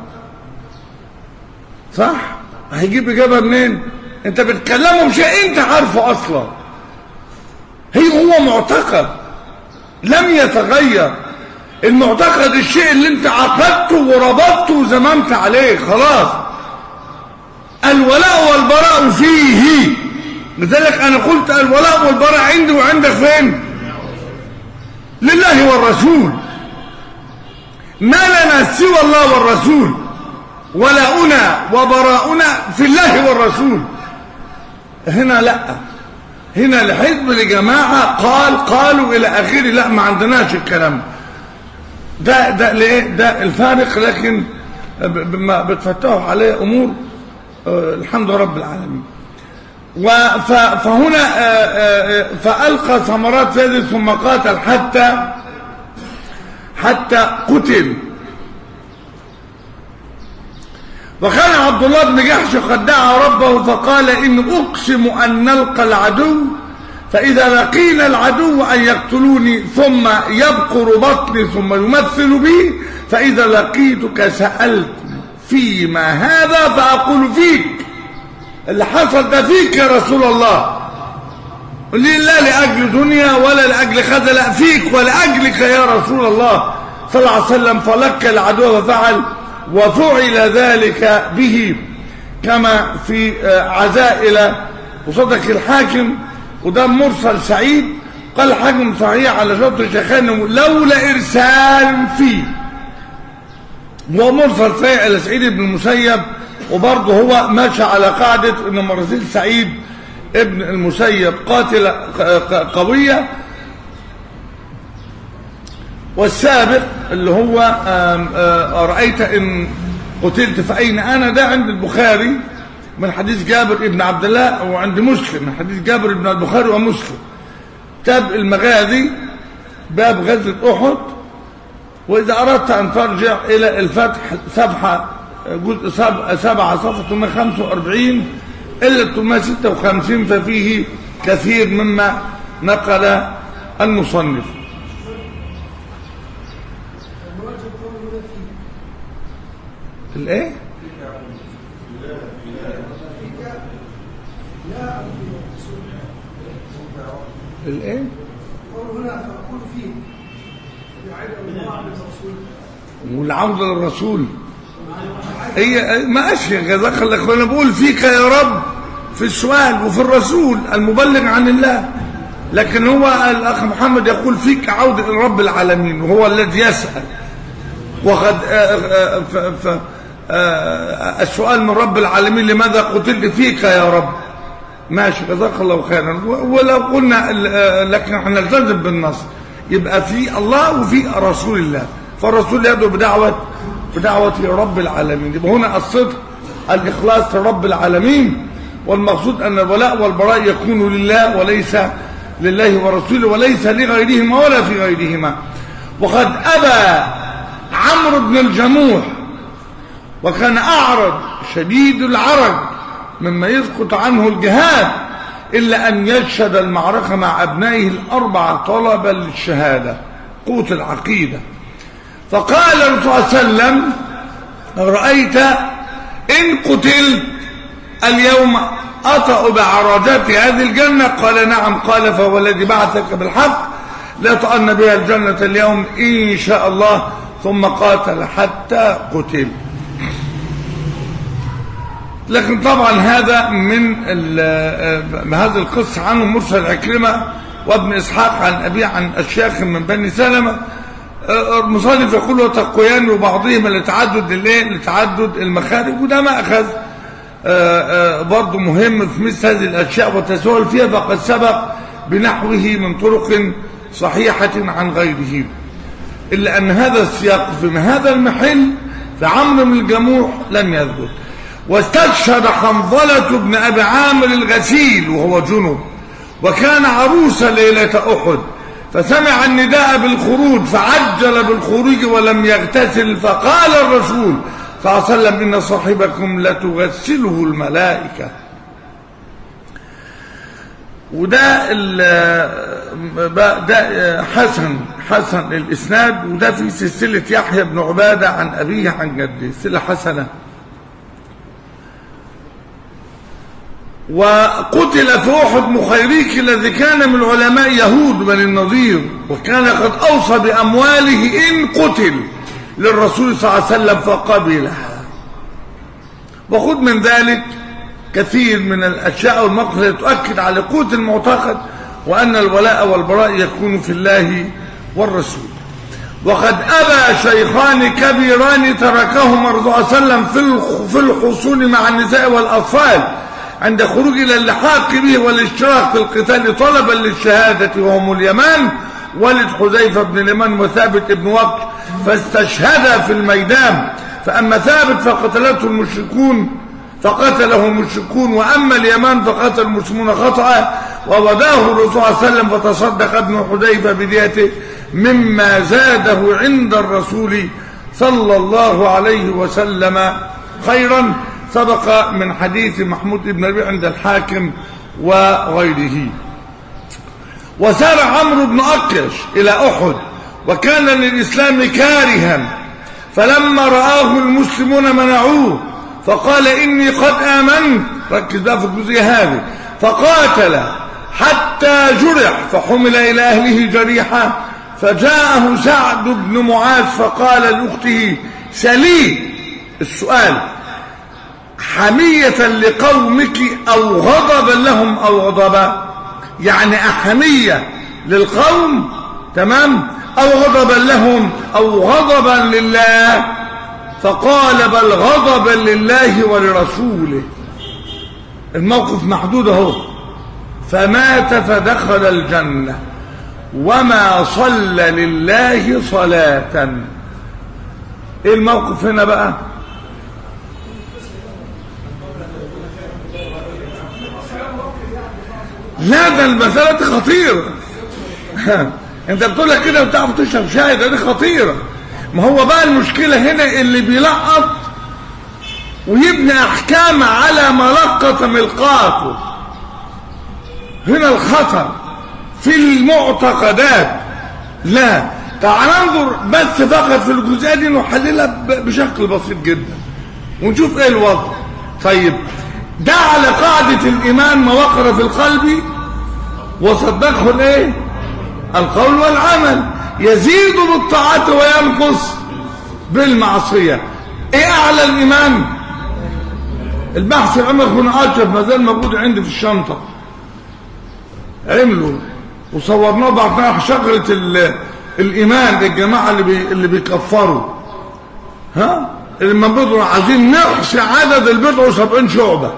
صح هيجيب اجابه منين انت بتكلمه بشيء انت عارفه اصلا هي هو معتقد لم يتغير المعتقد الشيء اللي انت عقدته وربطته وزممت عليه خلاص الولاء والبراء فيه لذلك انا قلت الولاء والبراء عندي وعندك فين لله والرسول ما لنا سوى الله والرسول ولاؤنا وبراؤنا في الله والرسول هنا لا هنا الحزب لجماعة قال قالوا إلى آخره لا ما عندناش الكلام ده ده ليه ده الفارق لكن ما بتفتحوا عليه أمور آه الحمد رب العالمين فهنا آه آه فألقى ثمرات ذلك ثم قاتل حتى حتى قتل وكان عبد الله بن جحش قد دعا ربه فقال إن أقسم أن نلقى العدو فإذا لقينا العدو أن يقتلوني ثم يبقر بطني ثم يمثل بي فإذا لقيتك سألت فيما هذا فأقول فيك اللي حصل ده فيك يا رسول الله لي لا لأجل دنيا ولا لأجل خذا لا فيك ولأجلك يا رسول الله صلى الله عليه وسلم فلك العدو ففعل وفعل ذلك به كما في عزائل وصدق الحاكم وده مرسل سعيد قال الحاكم صحيح على شرط الشيخان لولا إرسال فيه ومرسل سعيد على سعيد بن المسيب وبرضه هو ماشي على قاعدة ان مرسل سعيد ابن المسيب قاتلة قوية والسابق اللي هو آم آم رأيت إن قتلت فأين أنا ده عند البخاري من حديث جابر ابن عبد الله وعند مسلم من حديث جابر ابن البخاري ومسلم كتاب المغازي باب غزوة أحد وإذا أردت أن ترجع إلى الفتح صفحة جزء سبعة صفحة 845 إلا 856 ففيه كثير مما نقل المصنف الايه الايه هنا فأقول فيه يعيد الله عن الرسول والعودة للرسول هي ما اشياء جزاك الله خير انا بقول فيك يا رب في السؤال وفي الرسول المبلغ عن الله لكن هو الاخ محمد يقول فيك عودة الى رب العالمين وهو الذي يسأل وقد ف ف السؤال من رب العالمين لماذا قتلت فيك يا رب ماشي جزاك الله خيرا ولو قلنا لكن احنا نلتزم بالنص يبقى في الله وفي رسول الله فالرسول يدعو بدعوة بدعوة رب العالمين يبقى هنا الصدق الإخلاص لرب العالمين والمقصود أن الولاء والبراء يكون لله وليس لله ورسوله وليس لغيرهما ولا في غيرهما وقد أبى عمرو بن الجموح وكان أعرض شديد العرج مما يسقط عنه الجهاد إلا أن يشهد المعركة مع أبنائه الأربعة طلبا للشهادة قوة العقيدة فقال الرسول صلى الله عليه وسلم رأيت إن قتلت اليوم أطأ بعرجات هذه الجنة قال نعم قال فوالذي بعثك بالحق لا طأن بها الجنة اليوم إن شاء الله ثم قاتل حتى قتل لكن طبعا هذا من ال- هذا القصة عنه مرسل عكرمة وابن إسحاق عن أبي عن الشيخ من بني سلمة آه، المصنف يقول وتقويان وبعضهما لتعدد الايه لتعدد المخارج وده مأخذ آه، آه، برضه مهم في مثل هذه الأشياء والتساهل فيها فقد سبق بنحوه من طرق صحيحة عن غيره إلا أن هذا السياق في هذا المحل في عمرو بن الجموح لم يثبت واستشهد حنظلة بن أبي عامر الغسيل وهو جنوب وكان عروسا ليلة أحد فسمع النداء بالخروج فعجل بالخروج ولم يغتسل فقال الرسول صلى الله عليه وسلم إن صاحبكم لتغسله الملائكة وده ال- بقى ده حسن حسن الاسناد وده في سلسله يحيى بن عباده عن ابيه عن جده سلسله حسنه وقتل في احد مخيريك الذي كان من علماء يهود بني النضير وكان قد اوصى بامواله ان قتل للرسول صلى الله عليه وسلم فقبلها وخذ من ذلك كثير من الأشياء والمقصد تؤكد على قوة المعتقد وأن الولاء والبراء يكون في الله والرسول وقد أبى شيخان كبيران تركهما الرسول صلى الله عليه وسلم في الخ- في الحصول مع النساء والأطفال عند خروج إلى اللحاق به والاشتراك في القتال طلبا للشهادة وهم اليمان والد حذيفة بن اليمان وثابت بن وقت فاستشهدا في الميدان فأما ثابت فقتلته المشركون فقتله المشركون وأما اليمان فقتل المسلمون خطأ ووداه الرسول صلى الله عليه وسلم فتصدق ابن حذيفة بديته مما زاده عند الرسول صلى الله عليه وسلم خيرا سبق من حديث محمود بن ربيع عند الحاكم وغيره وسار عمرو بن أقيش إلى أحد وكان للإسلام كارها فلما رآه المسلمون منعوه فقال إني قد آمنت ركز بقى في الجزئية هذه فقاتل حتى جرح فحمل إلى أهله جريحا فجاءه سعد بن معاذ فقال لأخته سليه السؤال حمية لقومك أو غضبا لهم أو غضبا يعني أحمية للقوم تمام أو غضبا لهم أو غضبا لله فقال بل غضبا لله ولرسوله الموقف محدود اهو فمات فدخل الجنة وما صلى لله صلاة ايه الموقف هنا بقى لا ده المسألة دي خطيرة انت بتقول لك كده وتعرف تشرب شاي ده دي خطيرة ما هو بقى المشكلة هنا اللي بيلقط ويبني احكام على ما لقط ملقاته هنا الخطر في المعتقدات لا تعال ننظر بس فقط في الجزئية دي نحللها ب- بشكل بسيط جدا ونشوف ايه الوضع طيب ده على قاعدة الإيمان ما وقر في القلب وصدقه الايه القول والعمل يزيد بالطاعات وينقص بالمعصية ايه اعلى الايمان البحث العمر بن اشرف ما زال موجود عندي في الشنطة عملوا وصورناه وبعتناه شجرة ال- الايمان للجماعة اللي, بي اللي بيكفروا ها لما بدوا عايزين نحصي عدد البضع وسبعين شعبة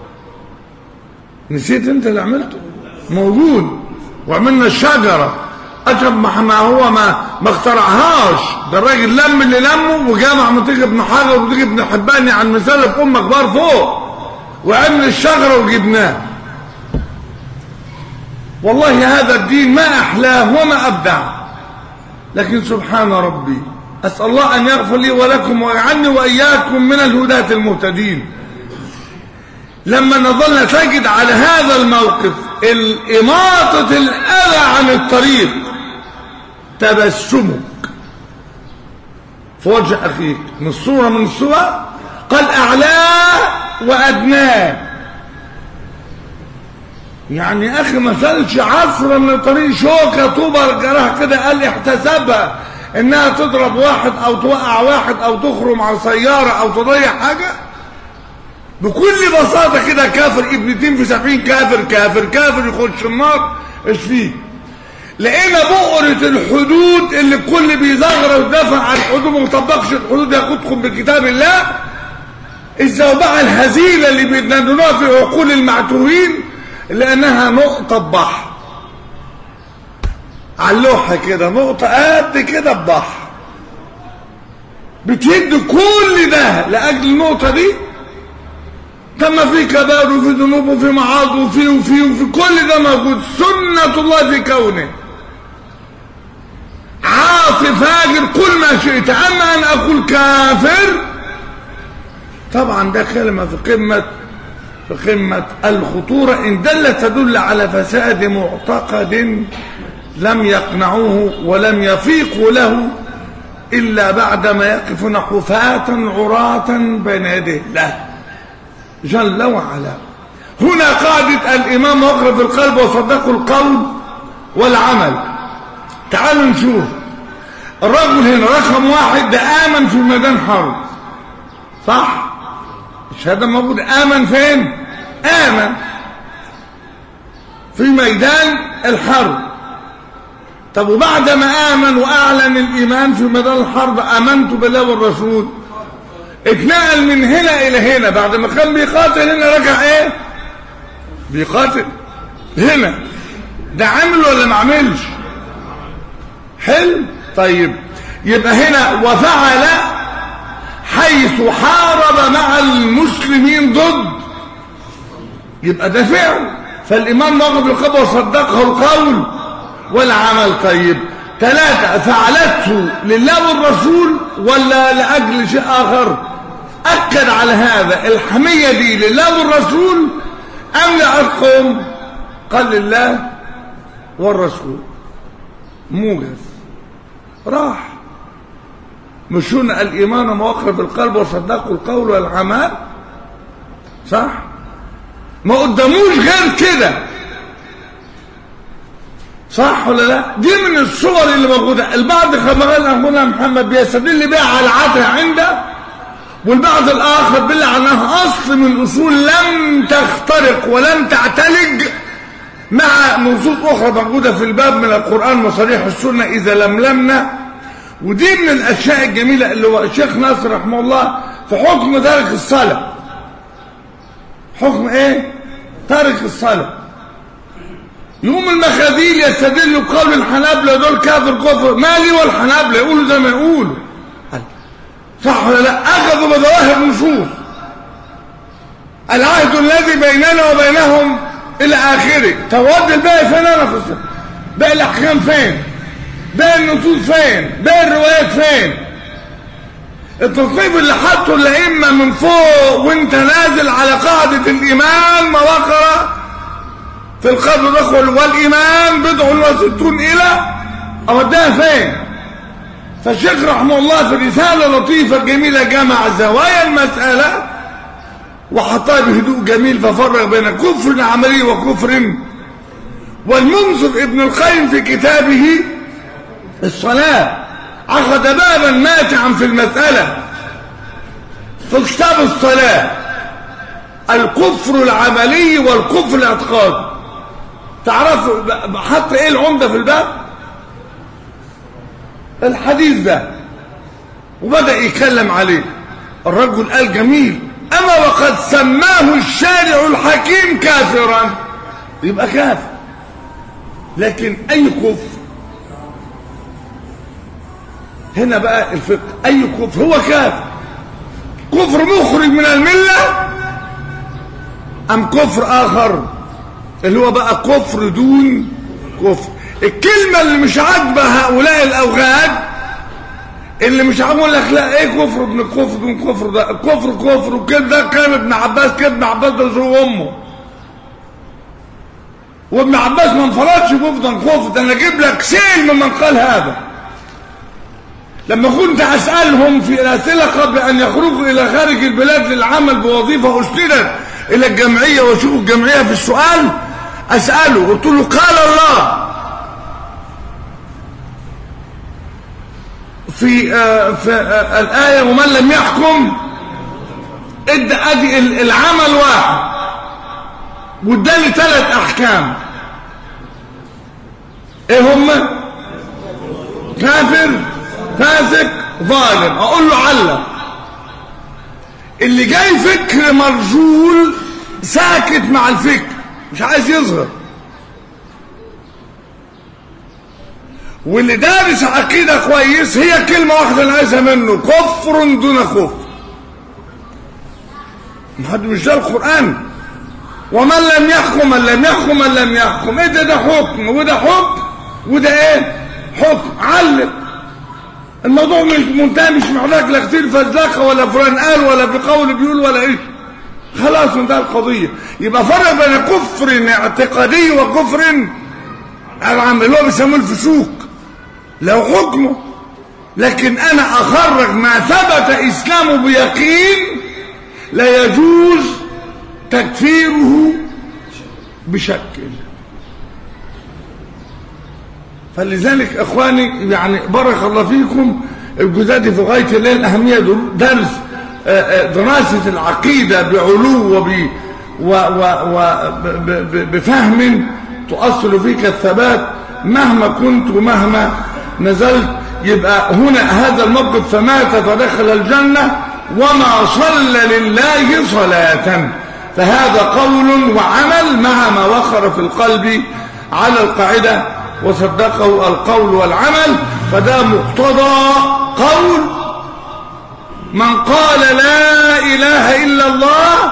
نسيت انت اللي عملته موجود وعملنا الشجرة أشرف ما ما هو ما ما اخترعهاش ده الراجل لم اللي لمه وجمع منطقة ابن حجر ومنطقة ابن حباني عن مثال في أم كبار فوق وعمل الشجرة وجبناه والله هذا الدين ما أحلاه وما أبدع لكن سبحان ربي أسأل الله أن يغفر لي ولكم ويجعلني وإياكم من الهداة المهتدين لما نظلنا تجد على هذا الموقف الإماطة الأذى عن الطريق تبسمك في وجه اخيك من الصورة من الصور قال اعلاه وادناه يعني يا اخي ما سالش عصر من طريق شوكه طوبه جراح كده قال احتسبها انها تضرب واحد او توقع واحد او تخرم على سياره او تضيع حاجه بكل بساطه كده كافر ابنتين في سبعين كافر كافر كافر يخش النار ايش فيه لقينا بؤرة الحدود اللي الكل بيزغر ويدافع عن الحدود وما يطبقش الحدود ياخدكم بكتاب الله الزوبعة الهزيلة اللي بيتندنوها في عقول المعتوهين لأنها نقطة بحر على اللوحة كده نقطة قد كده بحر بتهد كل ده لأجل النقطة دي كما في كبائر وفي ذنوب وفي معاصي وفي وفي وفي كل ده موجود سنة الله في كونه عاصي فاجر كل ما شئت أما أن أقول كافر طبعا ده كلمة في قمة في قمة الخطورة إن دلت تدل على فساد معتقد لم يقنعوه ولم يفيقوا له إلا بعدما يقفون حفاة عراة بين يديه الله جل وعلا هنا قاعدة الإمام وقر في القلب وصدقوا القول والعمل تعالوا نشوف الرجل هنا رقم واحد ده آمن في ميدان حرب صح الشهادة موجود آمن فين آمن في ميدان الحرب طب وبعد ما آمن وأعلن الإيمان في ميدان الحرب آمنت بالله والرسول اتنقل من هنا إلى هنا بعد ما كان بيقاتل هنا رجع إيه بيقاتل هنا ده عمل ولا ما عملش حلو طيب يبقى هنا وفعل حيث حارب مع المسلمين ضد يبقى ده فعل فالإمام وقف القبر وصدقه القول والعمل طيب ثلاثة فعلته لله والرسول ولا لأجل شيء آخر أكد على هذا الحمية دي لله والرسول أم لأرقم قال لله والرسول موجز راح مشون الإيمان مواقف القلب وصدقوا القول والعمل صح ما قدموش غير كده صح ولا لا دي من الصور اللي موجودة البعض كما قال أخونا محمد بيستدل بها على العته عنده والبعض الآخر بالله عنها أصل من الأصول لم تخترق ولم تعتلج مع نصوص أخرى موجودة في الباب من القرآن وصريح السنة إذا لم لمنا ودي من الأشياء الجميلة اللي هو الشيخ ناصر رحمه الله في حكم تارك الصلاة حكم ايه تارك الصلاة يوم المخاذيل يستدل بقول الحنابلة دول كافر كفر ما لي والحنابلة يقولوا زي ما يقولوا صح ولا لا اخذوا بظواهر نصوص العهد الذي بيننا وبينهم الى اخره تود الباقي فين انا في الصلاة باقي الاحكام فين باقي النصوص فين باقي الروايات فين التصنيف اللي حطه الائمه من فوق وانت نازل على قاعده الايمان ما وقر في القبر دخل والايمان بضع وستون الى اوداها فين فالشيخ رحمه الله في رساله لطيفه جميله جمع زوايا المساله وحطها بهدوء جميل ففرق بين كفر عملي وكفر والمنصف ابن القيم في كتابه الصلاه أخذ بابا ماتعا في المسألة في كتاب الصلاة الكفر العملي والكفر الاعتقادي تعرف حط ايه العمدة في الباب الحديث ده وبدأ يتكلم عليه الرجل قال جميل أما وقد سماه الشارع الحكيم كافرا يبقى كافر لكن أي كفر هنا بقى الفقه اي كفر هو كافر كفر مخرج من المله ام كفر اخر اللي هو بقى كفر دون كفر الكلمه اللي مش عاجبه هؤلاء الاوغاد اللي مش عاجبه لك لا ايه كفر ابن كفر دون كفر ده كفر كفر وكده ده كان ابن عباس كده ابن عباس ده زي امه وابن عباس ما انفردش كفر كفر ده انا اجيب لك سيل ممن قال هذا لما كنت أسألهم في الأسئلة قبل أن يخرجوا إلى خارج البلاد للعمل بوظيفة أسندت إلى الجمعية وشوفوا الجمعية في السؤال أسأله قلت له قال الله في آه في آه الآية ومن لم يحكم ادى ادي ال- العمل واحد واداني ثلاث احكام ايه هم كافر فاسق ظالم اقول له علق اللي جاي فكر مرجول ساكت مع الفكر مش عايز يظهر واللي دارس عقيدة كويس هي كلمة واحدة انا عايزها منه كفر دون كفر محد مش ده القرآن ومن لم يحكم من لم يحكم من لم يحكم ايه ده ده حكم وده حكم وده ايه حكم علق الموضوع مش منتهي مش محتاج لا كتير فزلكه ولا فلان قال ولا في قول بيقول ولا ايه خلاص انتهى القضيه يبقى فرق بين كفر اعتقادي وكفر العمل اللي هو بيسموه الفسوق له حكمه لكن انا اخرج ما ثبت اسلامه بيقين لا يجوز تكفيره بشكل فلذلك اخواني يعني بارك الله فيكم الجزاد في غايه الليل الاهميه درس آه، آه، دراسه العقيده بعلو وب و و و ب- ب- بفهم تؤصل فيك الثبات مهما كنت ومهما نزلت يبقى هنا هذا الموقف فمات فدخل الجنه وما صلى لله صلاه فهذا قول وعمل مع ما وخر في القلب على القاعدة وصدقه القول والعمل فده مقتضى قول من قال لا إله إلا الله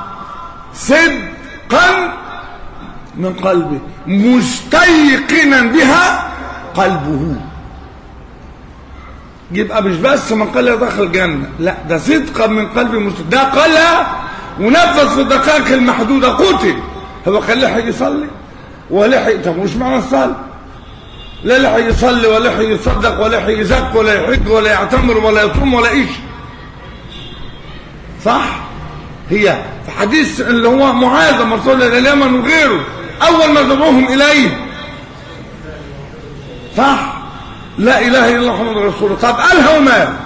صدقا من قلبه مستيقنا بها قلبه يبقى مش بس من قال يدخل الجنة لا ده صدقا من قلب مسلم ده قالها ونفذ في الدقائق المحدودة قتل هو كان لحق يصلي ولحق طب مش معنى الصلاة لا لحق يصلي ولا لحق يصدق ولا لحق يزكي ولا يحج ولا يعتمر ولا يصوم ولا ايش صح هي في حديث اللي هو معاذ مرسول الى اليمن وغيره اول ما دعوهم اليه صح لا اله الا الله محمد رسول الله طب قالها وما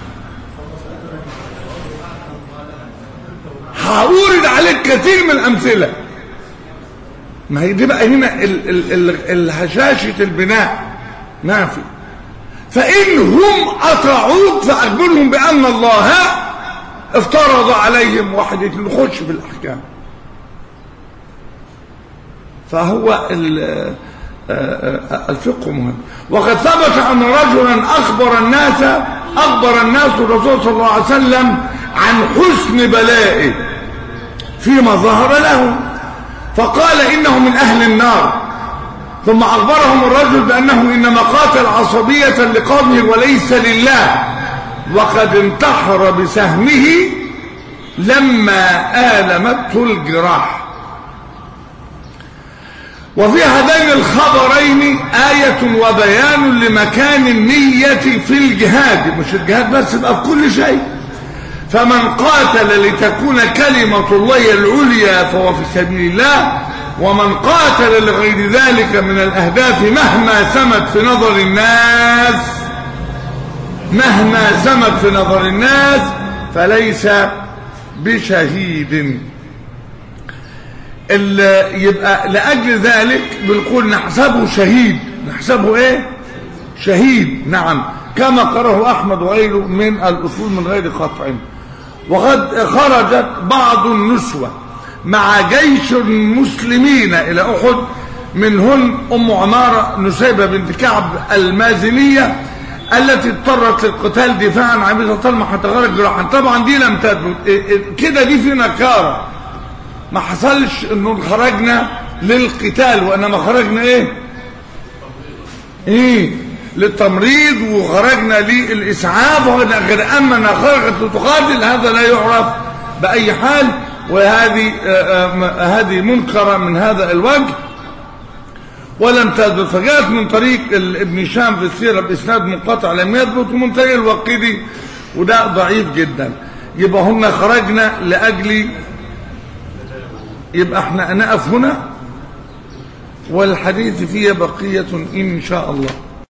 هورد عليك كثير من الامثله ما هي دي بقى هنا ال ال ال الهشاشه البناء ما في فان هم اطاعوك فاخبرهم بان الله افترض عليهم واحد اتنين نخش في الاحكام فهو ال- آه، آه، الفقه مهم وقد ثبت ان رجلا اخبر الناس اخبر الناس الرسول صلى الله عليه وسلم عن حسن بلائه فيما ظهر له فقال انه من اهل النار ثم اخبرهم الرجل بانه انما قاتل عصبيه لقومه وليس لله وقد انتحر بسهمه لما آلمته الجراح وفي هذين الخبرين آية وبيان لمكان النية في الجهاد مش الجهاد بس يبقى في كل شيء فمن قاتل لتكون كلمة الله العليا فهو في سبيل الله ومن قاتل لغير ذلك من الأهداف مهما سمت في نظر الناس مهما سمت في نظر الناس فليس بشهيد ال- يبقى لأجل ذلك بنقول نحسبه شهيد نحسبه ايه شهيد نعم كما قرأه أحمد وغيره من الأصول من غير قطع وقد خرجت بعض النسوة مع جيش المسلمين إلى أحد منهن أم عمارة نسيبة بنت كعب المازنية التي اضطرت للقتال دفاعا عن ابي سلمى حتى غرق جراحا طبعا دي لم تثبت إيه إيه كده دي في نكاره ما حصلش انه خرجنا للقتال وانما خرجنا ايه ايه للتمريض وخرجنا للاسعاف وخرجنا غير اما انها خرجت لتقاتل هذا لا يعرف باي حال وهذه آه، آه، هذه منكره من هذا الوجه ولم تثبت فجاءت من طريق ال- ابن هشام في السيرة بإسناد منقطع لم يثبت ومن طريق الوقيدي وده ضعيف جدا يبقى هنا خرجنا لأجل يبقى احنا نقف هنا والحديث فيه بقية إن شاء الله